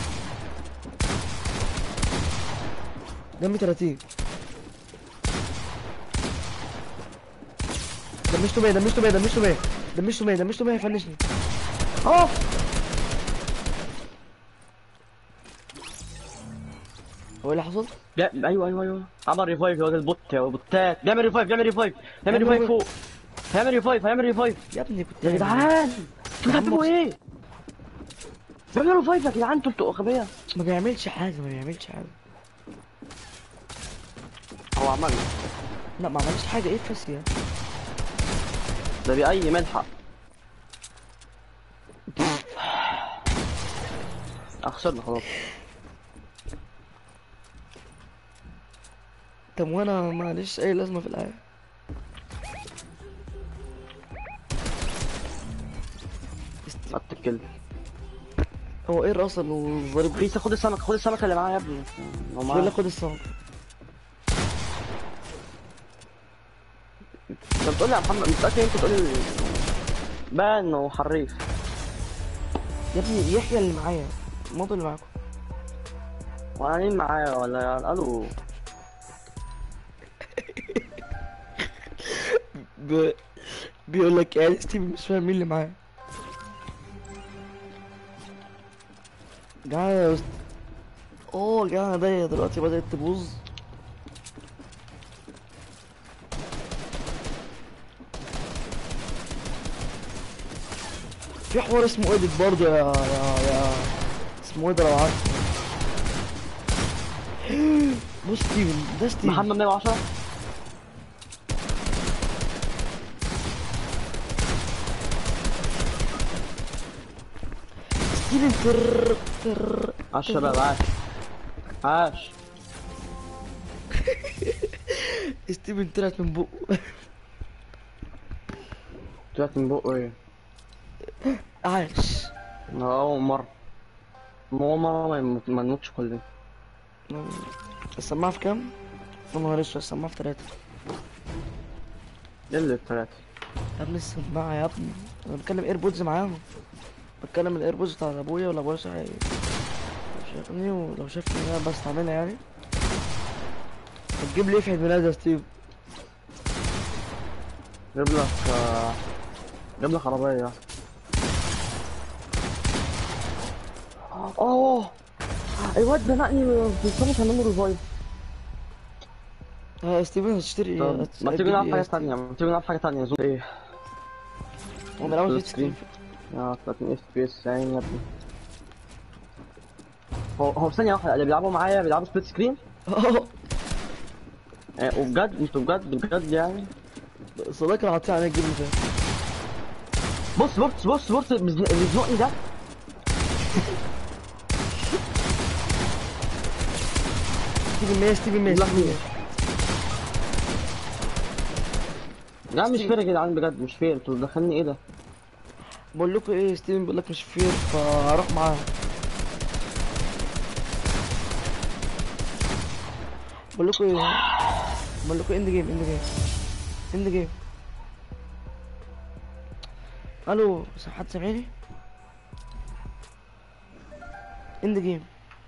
دمي 30 دمشته 100 دمشته 100 دمشته 100 دمشته 100 دمشته 100 فنشني اه هو ايه اللي حصل؟ بيع- ايوه ايوه ايوه عمل ريفايف يا واد البوت يا بوتات بيعمل ريفايف بيعمل ريفايف بيعمل بيعمل ريفايف فوق هيعمل ريفايف هيعمل ريفايف يا ابني كنت يا جدعان انتوا يا عم بتعملوا ايه؟ بيعملوا ريفايف يا جدعان انتوا انتوا غبية ما بيعملش حاجة ما بيعملش حاجة هو عمل لا ما عملش حاجة ايه فس يعني ده بأي ملحق اخسرنا خلاص طب وانا معلش اي لازمة في الحياة قط الكلب هو ايه اصلا والضرب بيس خد السمك خد السمكة اللي معايا يا ابني هو بيقول معايا لك خد الصمت انت بتقول لي يا محمد متأكد انت بتقول لي بان انه حريف يا ابني يحيى اللي معايا الموضوع اللي معاكم وانا مين معايا ولا قالوا ب... بيقول لك يعني ستيفن مش فاهم مين اللي معايا جدعان يا أست... اوه جدعان ايديا دلوقتي بدأت تبوظ في حوار اسمه ايديت برضه يا يا يا اسمه ايه ده لو عارف بص ستيفن ده ستيفن محمد 110 ستيفن تر تر عاش شباب عاش عاش ستيفن طلعت من بقه طلعت من بقه ايه عاش اول مرة اول مرة ما يموت- ما نموتش كلنا السماعة في كام؟ يا نهار اسود السماعة في تلاتة ايه اللي التلاتة يا ابني السماعة يا ابني انا بتكلم ايربودز معاهم بتكلم الايربودز بتاع ابويا ولا ابويا صحيح لو شافني ولو شافني إن انا بستعملها يعني هتجيب لي ايه في عيد ميلاد يا ستيف؟ جيب لك آه، جيب لك عربية اه الواد ده نقني في الصمت هنعمل ريفايف ها يا ستيفن هتشتري طب هت- ما هتجيب تيجي نلعب إيه حاجة يا ستيف؟ تانية ما تيجي نلعب حاجة تانية زوم ايه انا عاوز فول يتسكرين يا 30 اف بي اس عين يا ابني هو هو ثانية واحدة اللي بيلعبوا معايا بيلعبوا سبليت سكرين اه آه، وبجد انتوا بجد بجد يعني صديقي اللي حاطين عليك الجيم اللي فات بص بص بص بص بيزن- بيزنقني ده ستيفن مية ستيفن مية لا. ستيفن مية لا مش فير يا جدعان بجد مش فير انتوا دخلني ايه ده بقول لكم ايه ستيفن بيقول لك مش فير فهروح معاه بقول لكم ايه بقول لكم اند جيم اند جيم اند جيم الو س- حد سامعني اند جيم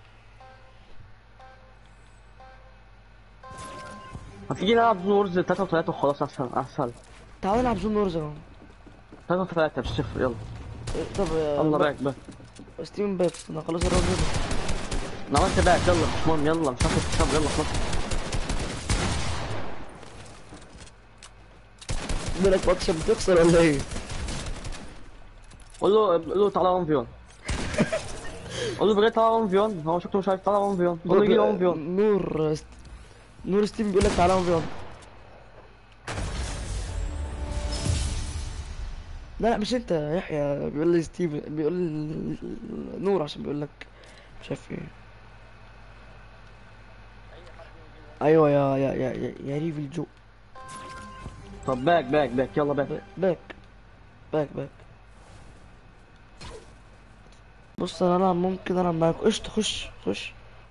ما تيجي نلعب نورز 3 و3 وخلاص احسن احسن تعالى نلعب زون وورز اهو 3 و3 مش صفر يلا إيه، طب آه، يلا باك باك ستيفن باك انا خلاص الراجل ده انا عملت باك يلا مش مهم يلا مش عارف تكسب يلا خلاص بيقول لك ماتش بتخسر ولا ايه قول له قول له تعالى 1 في 1 قول له بجد تعالى 1 في 1 هو شكله مش عارف تعالى 1 في 1 قول له يجي 1 في 1 نور نور ستيفن بيقول لك تعالى بيون لا لا مش انت يا يحيى بيقول لي ستيفن بيقول لي نور عشان بيقول لك مش عارف ايه ايوه يا يا يا يا, يا ريفل جو طب باك باك باك يلا باك باك باك باك بص انا ألعب ممكن العب معاك قشطة خش خش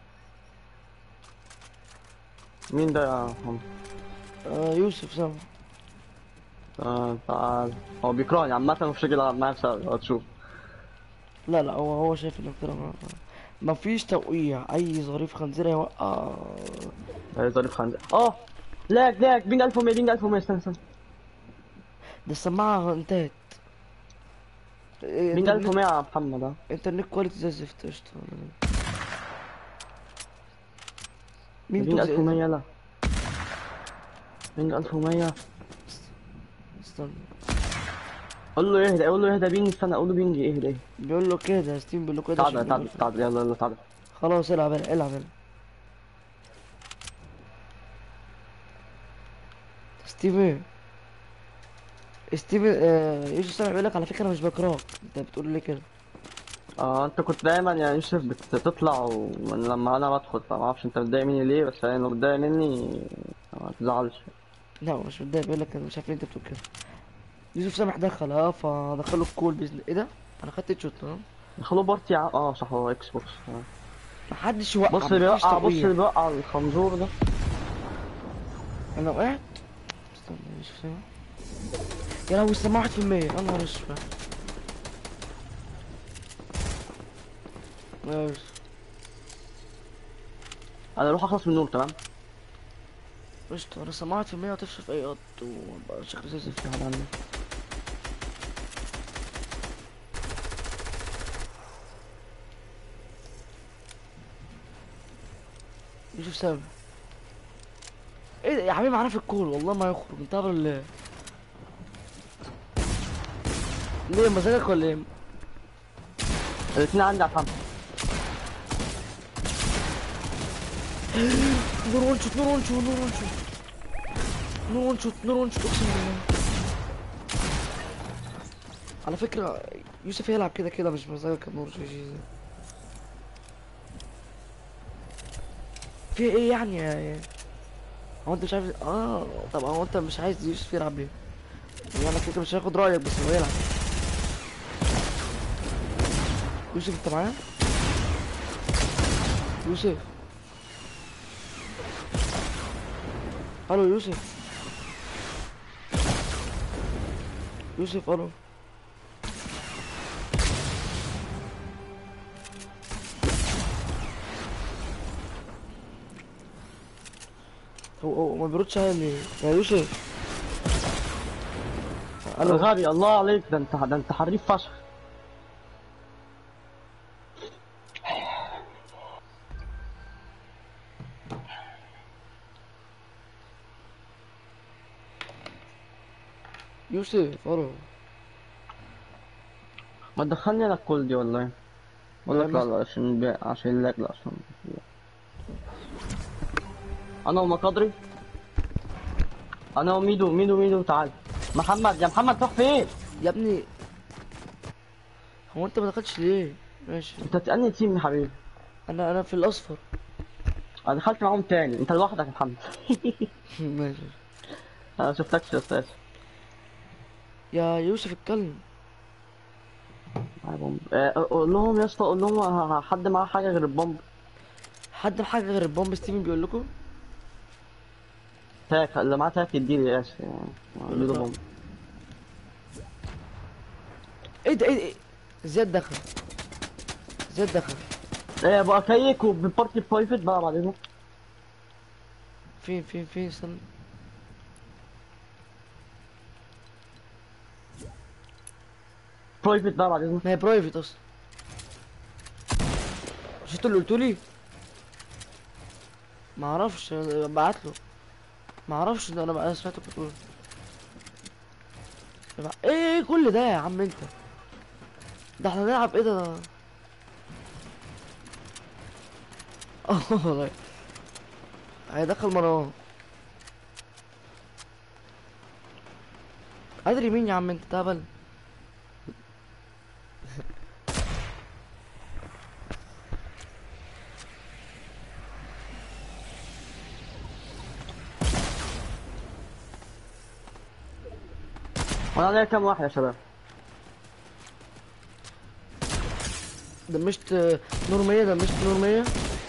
مين ده يا محمد آه يوسف سامع آه تعال هو بيكرهني عامة مش راجل يلعب معايا بسبب هتشوف لا لا هو هو شايف انك كده ما- ما فيش توقيع اي ظريف خنزير هيوقع هي ظريف خندق اه لاك لاك بينج 1100 بينج 1100 استنى استنى ده السماعة انتهت إيه، بينج انترنت 1100 يا محمد اه انترنت كواليتي زي الزفت قشطة مين بينج توزع 1100 لا بينج 1100 استنى قول له اهدى قول له اهدى بينج استنى قول له بينج اهدى اهدى بيقول له كده ستيم بيقول له كده تعال عشان تعال بيقول- تعال يلا يلا تعال خلاص العب العب العب العب ستيفن ستيفن آه يوسف سامع بيقول لك على فكرة انا مش بكرهك انت بتقول لي كده اه انت كنت دايما يا يوسف بتطلع ومن لما انا بدخل فما اعرفش انت متضايق مني ليه بس يعني لو متضايق مني ما تزعلش لا هو مش متضايق بيقول لك انا مش عارف ليه انت بتقول كده يوسف سامح دخل اه فدخله الكول باذن ايه ده انا خدت شوت اه دخلوا بارتي ع- اه صح هو اكس بوكس آه. محدش يوقع بص اللي مفيش بيوقع بص توقيع. اللي بيوقع الخنزور ده انا وقعت استنى يوسف سامح يا لهوي السماعة واحد في المية يا نهار اسود يا يوسف انا اروح اخلص من النور تمام قشطة انا السماعة واحد في المية هتفشل في اي قط وابقى شكلي زي الزفت تعال عندي. يوسف سامح ايه ده يا حبيبي معانا في الكول والله ما يخرج انت هبل ليه ليه مزاجك ولا ايه الاثنين عندي على الحمل نور وان شوت نور وان شوت نور وان شوت نور وان شوت نور وان شوت اقسم بالله على فكرة يوسف هيلعب كده كده مش مزاجك يا نور جي جي في ايه يعني يا يا- هو انت مش عارف اه طب هو انت مش عايز يوسف يلعب ليه؟ يعني كده مش هياخد رأيك بس هو يلعب يوسف انت معايا؟ يوسف الو يوسف يوسف الو هو هو ما بيردش عليا ليه يا يوسف الو غبي الله عليك ده انت ده انت حريف فشخ يوسف الو ما تدخلني انا الكل دي والله بقول لك لا لا عشان بي... عشان لا لا عشان انا ومقدري انا وميدو ميدو ميدو تعال محمد يا محمد تروح فين؟ يا ابني هو انت ما دخلتش ليه ماشي انت تسألني تيم يا حبيبي انا انا في الاصفر انا دخلت معاهم تاني انت لوحدك يا محمد ماشي انا شفتكش يا استاذ يا يوسف اتكلم معايا بومب آه، قول لهم يا اسطى قول لهم ه- ه- حد معاه حاجه غير البومب حد حاجه غير البومب ستيفن بيقول لكم تاك اللي معاه تاك يديلي يا اسف يعني قول له بومب ايه ده ايه ده إيه؟ زياد دخل زياد دخل ايه بقى كيك وبارتي برايفت بقى بعدين فين فين فين استنى برايفت بقى بعدين ما هي برايفت اصلا مش انتوا اللي قلتوا لي ما اعرفش بعت له ما اعرفش ده انا بقى سمعتك بتقول ايه ايه كل ده يا عم انت ده احنا نلعب ايه ده ده اه والله هيدخل مروان ادري مين يا عم انت تهبل وانا عليا كام واحد يا شباب دمشت نور مية دمشت نور مية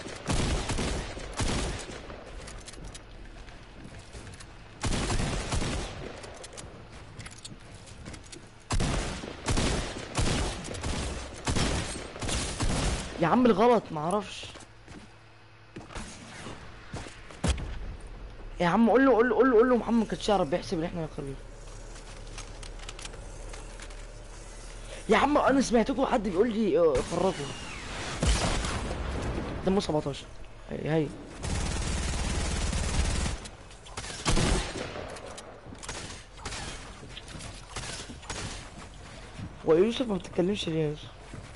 يا عم الغلط معرفش يا عم قول له قول له قول له قول له محمد كانش يعرف بيحسب ان احنا خارجين يا عم انا سمعتكم حد بيقول لي اه، فرطوا دمه 17 هي هي هو يوسف ما بتتكلمش ليه يا يوسف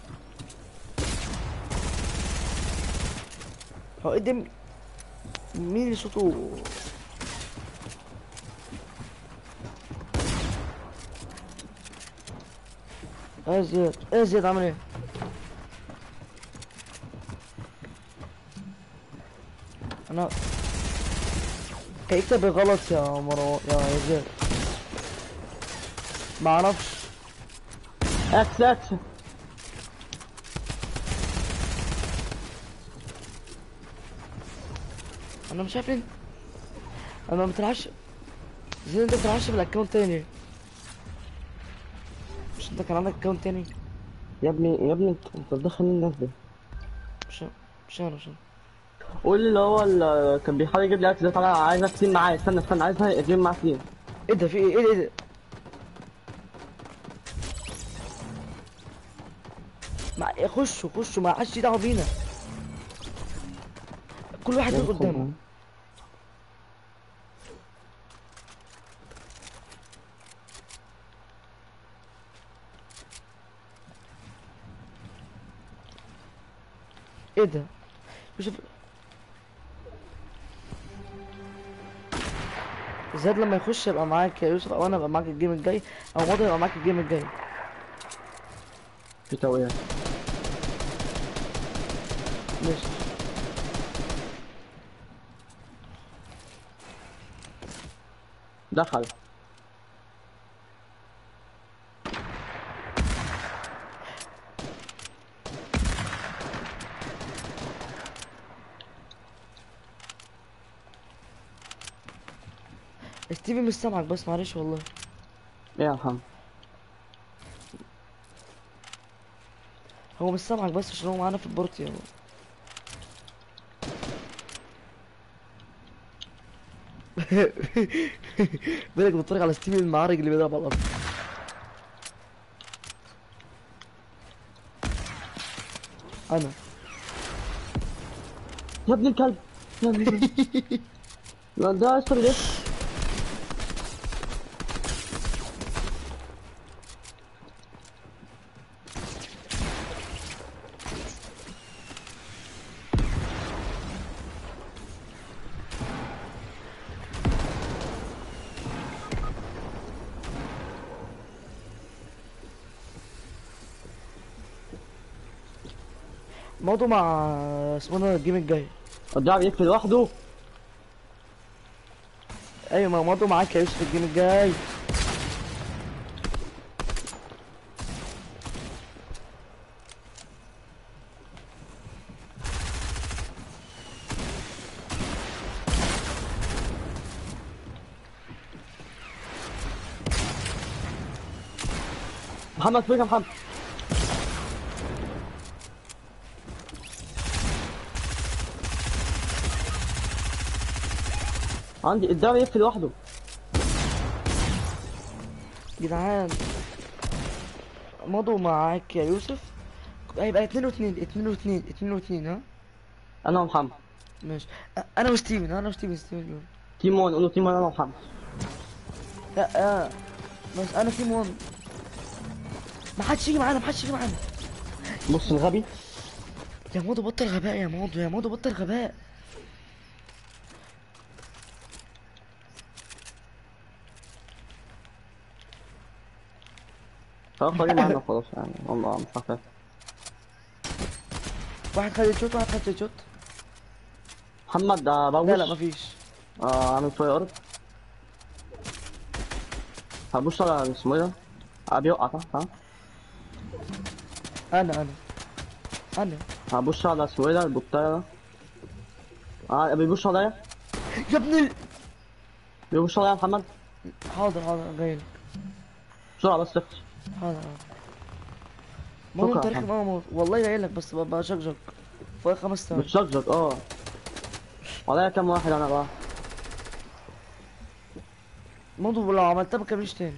هو ايه ده م- مين اللي صوته ايه يا زياد ايه يا زياد عامل ايه انا كيكتب غلط يا مروان يا يا زياد ما اعرفش اكس اكس انا مش عارف ليه انا ما بتلعبش زي انت بتلعبش بالاكونت تاني مش انت كان عندك اكونت تاني يا ابني يا ابني انت انت بتدخل مين الناس دي مش مش انا مش انا قول لي اللي هو اللي كان بيحاول يجيب لي اكس ده تعالى عايزك تيم معايا استنى استنى عايزها يجيب معاه تيم ايه ده في ايه ايه ده, إيه ده؟ ما خشوا خشوا ما حدش دعوه بينا كل واحد يجي قدامه ايه ده يوسف زياد لما يخش يبقى معاك يا يوسف او انا ابقى معاك الجيم الجاي او مضى يبقى معاك الجيم الجاي في توقيع ماشي دخل ستيفي مش سامعك بس معلش والله ايه يا محمد هو مش سامعك بس عشان هو معانا في البورت يا بالك بتفرج على ستيفي المعارج اللي بيضرب على الارض انا يا ابن الكلب يا ابن الكلب لا ده استر ده موضوع مع اسمه ده الجيم الجاي الدعم يكفي لوحده ايوه ما موضوع معاك يا يوسف الجيم الجاي محمد فين يا محمد عندي الدعم يكفي لوحده جدعان موضوع معاك يا يوسف هيبقى اتنين واتنين اتنين واتنين اتنين واتنين ها انا ومحمد ماشي أ- انا وستيفن انا وستيفن ستيفن بيقول. تيم 1 قولوا تيم 1 انا ومحمد لا اه بس انا تيم 1 ما حدش يجي معانا ما حدش يجي معانا بص الغبي يا مودو بطل غباء يا مودو يا مودو بطل غباء خلاص خليه معانا خلاص يعني والله مش عارف واحد خد الشوت واحد خد الشوت محمد ده بوش لا لا مفيش اه عامل فاير ارض هبص على اسمه ايه ده آه، بيوقع صح صح انا انا انا هبص على اسمه ايه ده البطاية ده اه بيبص عليا يا ابني بيبص عليا يا محمد حاضر حاضر جاي لك بسرعة بس اخش حاضر حاضر مودو شكرا انت يا رخم محمد. أوي يا مودو والله جاي لك بس ببقى شكشك فوق خمس ثواني بتشجج اه عليا كام واحد انا بقى مودو لو عملتها ما كملش تاني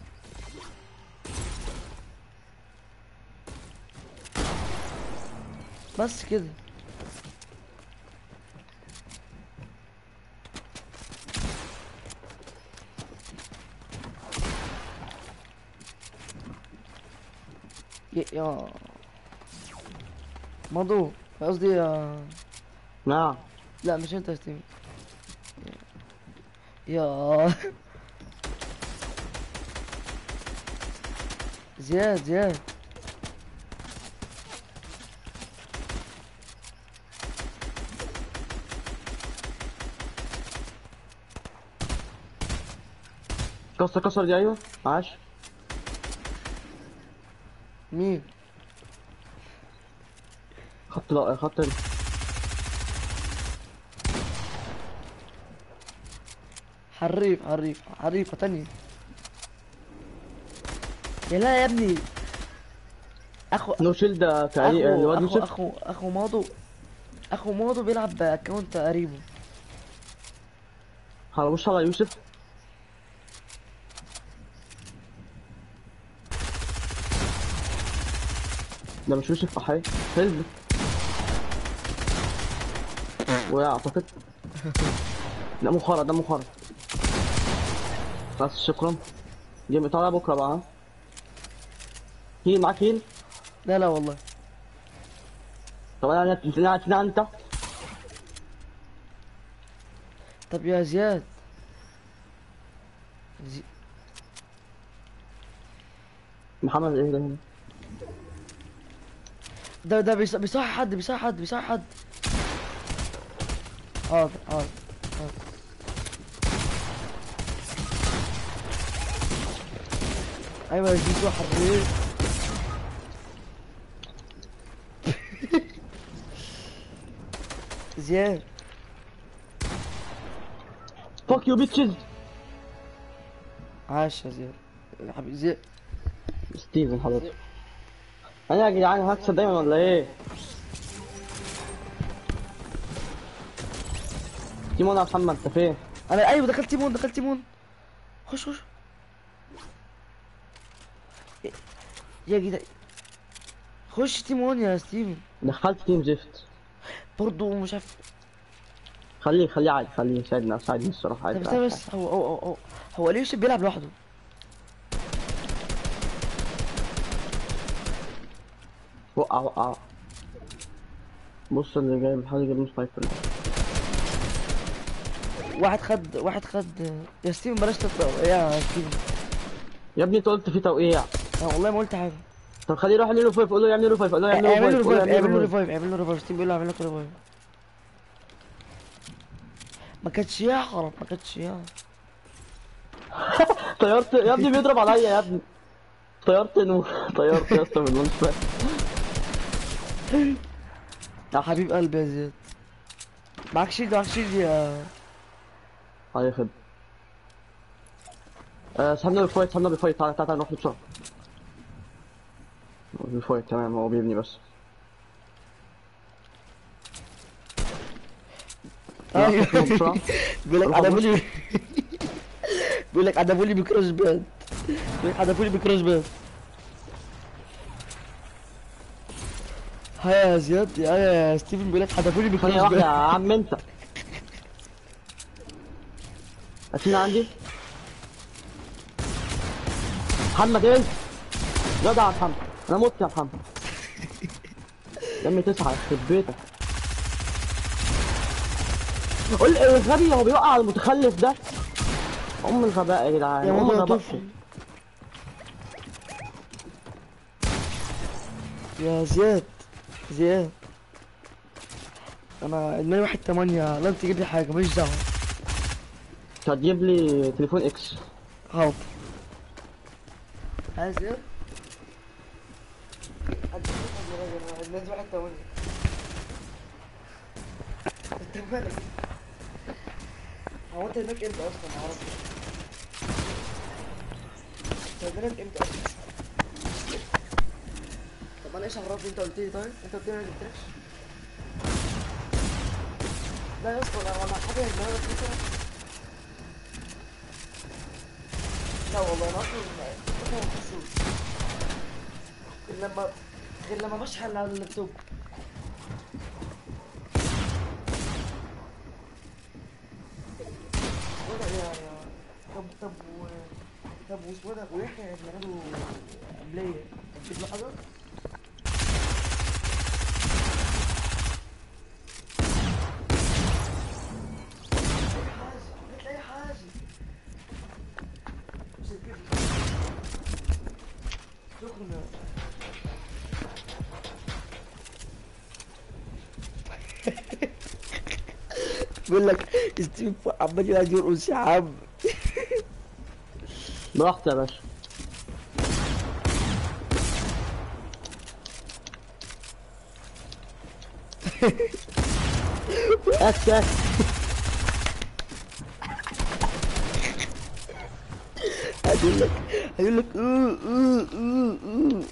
بس كده يا يا مضو قصدي يا نعم لا مش انت يا ستيفن يا زياد زياد كسر كسر دي ايوه عاش مين خط لا خط ال- حريف حريف حريفة تانية يا لا يا ابني اخو نو شيلد كأي اخو الواد اخو يوسف اخو اخو ماضو اخو ماضو بيلعب باكونت قريبه هبص على يوسف ده مش يوسف احي هيلب وقع اعتقد ده مخرج ده مخرج بس شكرا جيم طالع بكره بقى ها هيل معاك هيل لا لا والله طب انا انت انت انت طب يا زياد زي... محمد ايه ده هنا ده ده بيص- بيصحي حد بيصحي حد بيصحي حد حاضر حاضر حاضر ايوه يا زيزو حريف زياد فاك يو بيتشز عاش يا زياد يا حبيبي زياد ستيفن حضرتك انا يا جدعان هكسب دايما ولا ايه؟ تيمون يا محمد انت فين؟ انا ايوه دخلت تيمون دخلت تيمون خش خش يا جدع خش تيمون يا ستيفن دخلت تيم زفت برضه مش عارف خليه خليه عادي خليه ساعدنا ساعدني الصراحه عادي طب عادي. استنى بس هو هو هو هو, هو ليه يوسف بيلعب لوحده وقع وقع بص اللي جايب حاجه جايب سنايبر واحد خد واحد خد يا ستيفن بلاش تطلع ايه يا ستيفن يا ابني انت قلت في توقيع انا والله ما قلت حاجه طب خليه يروح يعمل له فايف قول له يعمل له فايف قول له يعمل له اعمل له فايف قول له ريفايف اعمل له يعمل له ريفايف اعمل له ريفايف ستيم بيقول له اعمل لك ريفايف ما كانتش يعرف ما كانتش يعرف طيرت يا ابني بيضرب عليا يا ابني طيرت نور طيرت يا اسطى من المونش باد يا حبيب قلبي يا زياد معاك شيلد معاك شيلد يا هاي خد آه، سحبنا بالفايت سحبنا بالفايت تعال تعال تعال نروح بسرعة بالفايت تمام هو بيبني بس ايوه نروح بسرعة بيقول لك روح عدبوا لي بيقول لك عدبوا لي بكراش باد بيقول لك عدبوا لي بكراش باد هيا يا زياد يا يا ستيفن بيقول لك عدبوا لي ثانية بكراش واحدة يا باد عم انت أتينا عندي محمد انت جدع يا محمد انا مت يا محمد دمي تسعة يخرب بيتك قول ايه الغبي هو بيوقع على المتخلف ده ام الغباء يا جدعان يا ام ماما يا الغباء طفل يا زياد زياد انا ادماني واحد تمانية لازم تجيب لي حاجة ماليش دعوة انت هتجيب لي تليفون اكس حاضر عايز ايه؟ الناس واحد تمانية انت مالك؟ هو انت هناك امتى اصلا معرفش انت هناك امتى اصلا؟ طب انا ايش عرفني انت قلت لي طيب؟ انت قلت لي انا جبتلكش؟ لا يا اسطى انا انا حاجه في دماغك كده لا والله انا اصلا اصلا ما بحسوش غير لما غير لما بشحن على اللابتوب وده ايه يعني طب طب و طب واسمه ده ويحيى ابن له قبليه تجيب له حاجه؟ هات لي اي حاجه مش هتجيب لي. شكرا بيقول لك ستيف عمال يقعد يرقص يا عم براحتي يا باشا اكس اكس هيقول لك هيقول لك اوه اوه اوه اوه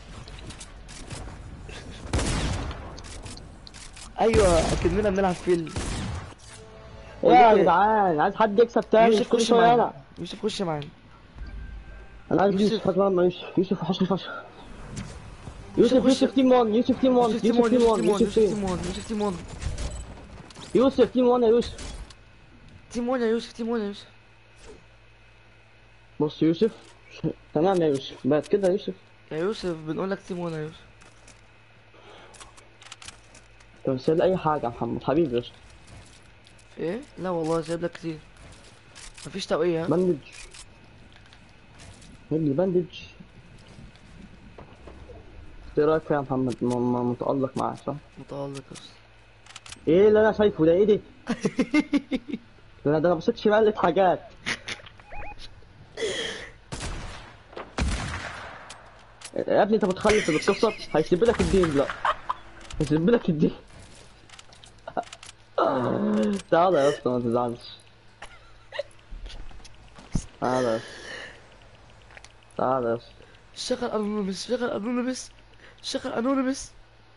ايوه اكننا بنلعب فيلم يا جدعان عايز حد يكسب تاني مش يوسف كل خش شويه معانا انا يوسف خش معانا انا عايز يوسف. يوسف فاكر ما يوسف يوسف فشخ فشخ يوسف يوسف يوسف تيم 1 يوسف تيم 1 يوسف يوسف تيمون تيم يوسف 1 تيمون يوسف يوسف تيم تيمون يوسف تيمون يوسف تيم 1 يا يوسف تيمون يا يوسف تيمون يا يوسف بص يوسف تمام يا يوسف بعد كده يا يوسف يا يوسف بنقول لك تيمون يا يوسف طب سيب اي حاجه يا محمد حبيبي يا اسطى ايه لا والله سايب لك كتير مفيش توقية ها؟ بندج جيب لي بندج ايه رايك فيها يا محمد م- م- متألق معاك صح؟ متألق اصلا ايه اللي انا شايفه ده ايه ده؟ ده انا ده انا بصيت شمال لقيت حاجات يا ابني انت متخلف بتكسر هيسيب لك الدين لا هيسيب لك الدين تعالى يا اسطى ما تزعلش تعالى يا اسطى تعالى يا اسطى شغل انونيمس شغل انونيمس شغل انونيمس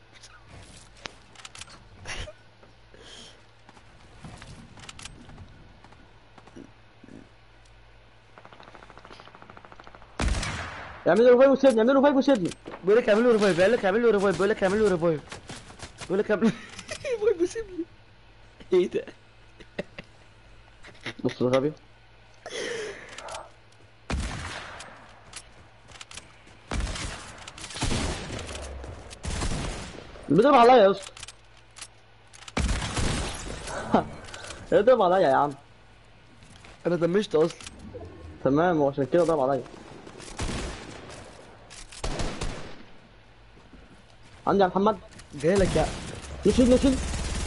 اعملوا ريفايف وسيبني اعملوا ريفايف وسيبني بيقول لك اعمل له ريفايف بيقول لك اعمل له ريفايف بيقول لك اعمل له ريفايف بيقول لك اعمل ريفايف وسيبني ايه ده بص الغبي بيضرب عليا يا اسطى يضرب عليا يا عم انا دمشت اصلا تمام وعشان كده ضرب عليا عندي يا محمد جاي لك يا نشيل نشيل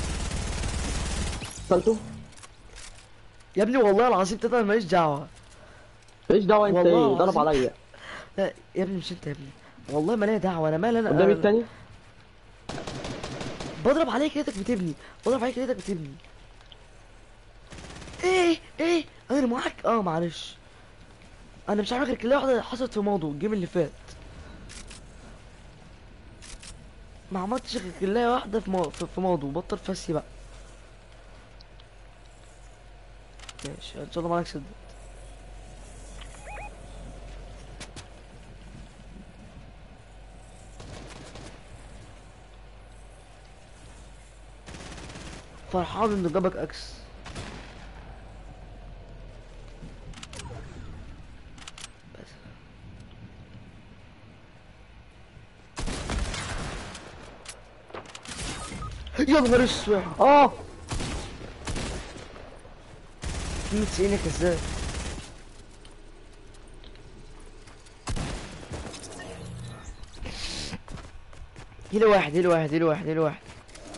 قتلته يا ابني والله العظيم تلاته ماليش دعوه ايش دعوه انت والله ايه ضرب العظيم. عليا لا يا ابني مش انت يا ابني والله ما ليا دعوه انا مالي انا قدامي أنا- التاني بضرب عليك لقيتك بتبني بضرب عليك لقيتك بتبني ايه ايه انا معاك اه معلش انا مش عارف غير كلها واحده حصلت في موضوع الجيم اللي فات ما عملتش غير كلها واحده في مو... في في موضوع بطل فسي بقى ماشي ان شاء الله معاك سد فرحان انه جابك اكس بس يا نهار اسود اه 92 يا كذاب هيلي واحد هيلي واحد هيلي واحد هيلي واحد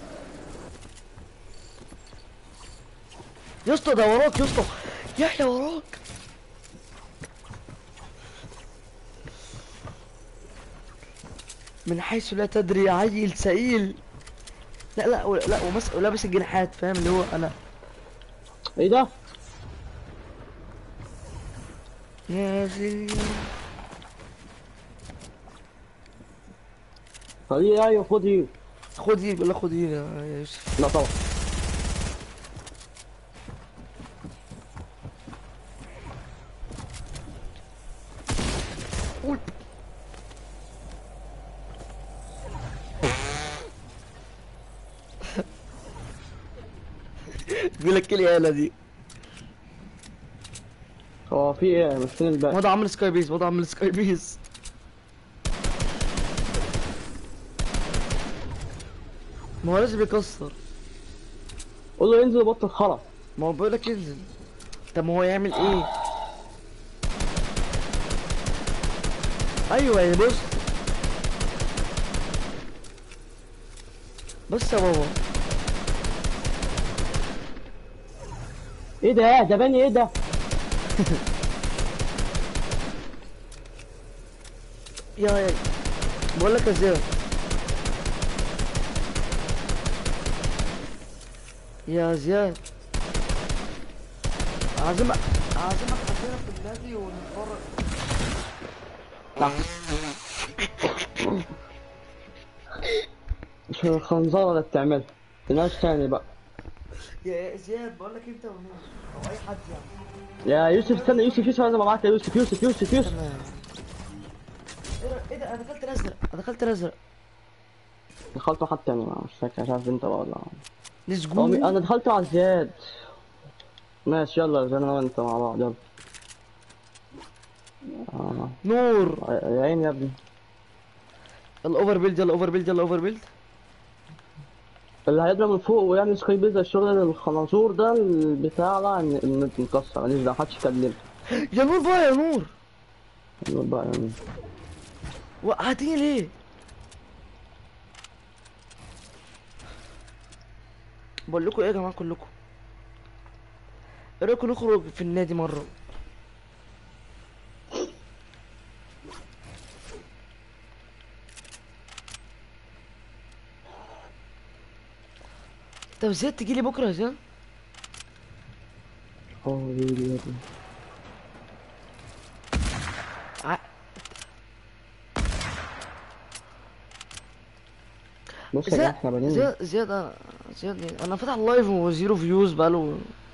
يا اسطى ده وراك يا اسطى يحيى وراك من حيث لا تدري عيل سئيل لا لا و- لا ومس ولابس الجناحات فاهم اللي هو انا ايه ده يا زين خليه ايوه خد هيل خد دي ولا خد دي يا يوسف لا طبعا قول بيقول لك كل يالا دي هو في ايه مش فين الباقي وضع عامل سكاي بيز وضع عامل سكاي بيز ما هو لازم يكسر قول له انزل بطل خرا ما هو بيقول لك انزل طب ما هو يعمل ايه ايوه يعني بص بص يا بابا ايه ده ده بني ايه ده يا يا بقول لك يا زياد يا زياد عازمك عازمك عندنا في النادي ونتفرج مش الخنزرة اللي بتعملها ناس تاني بقى يا يا زياد بقول لك انت ونور او اي حد يعني يا يوسف استنى يوسف يوسف انا معاك يا يوسف يوسف يوسف يوسف تمام ايه ده ايه ده انا دخلت الازرق انا دخلت الازرق دخلت واحد تاني ما مش فاكر مش عارف انت بقى ولا ليتس هو مي- جو انا دخلت مع زياد ماشي يلا زي انا وانت مع بعض يلا آه. نور يا عيني يا ابني الاوفر بيلد يلا اوفر بيلد يلا اوفر بيلد اللي هيضرب من فوق ويعمل سكاي بيز الشغل الخنازور ده البتاع ده ان إن مكسر ماليش دعوه محدش يكلمه يا نور بقى يا نور يلا بقى يعني وقعتيني ليه بقول لكم ايه يا جماعه كلكم ايه رايكم نخرج في النادي مره طب زياد تجيلي بكره يا زياد اه ويلي يا ابني ع- بص يا جماعه زياد احنا بنين زياد زياد انا زياد انا فاتح اللايف وزيرو فيوز بقاله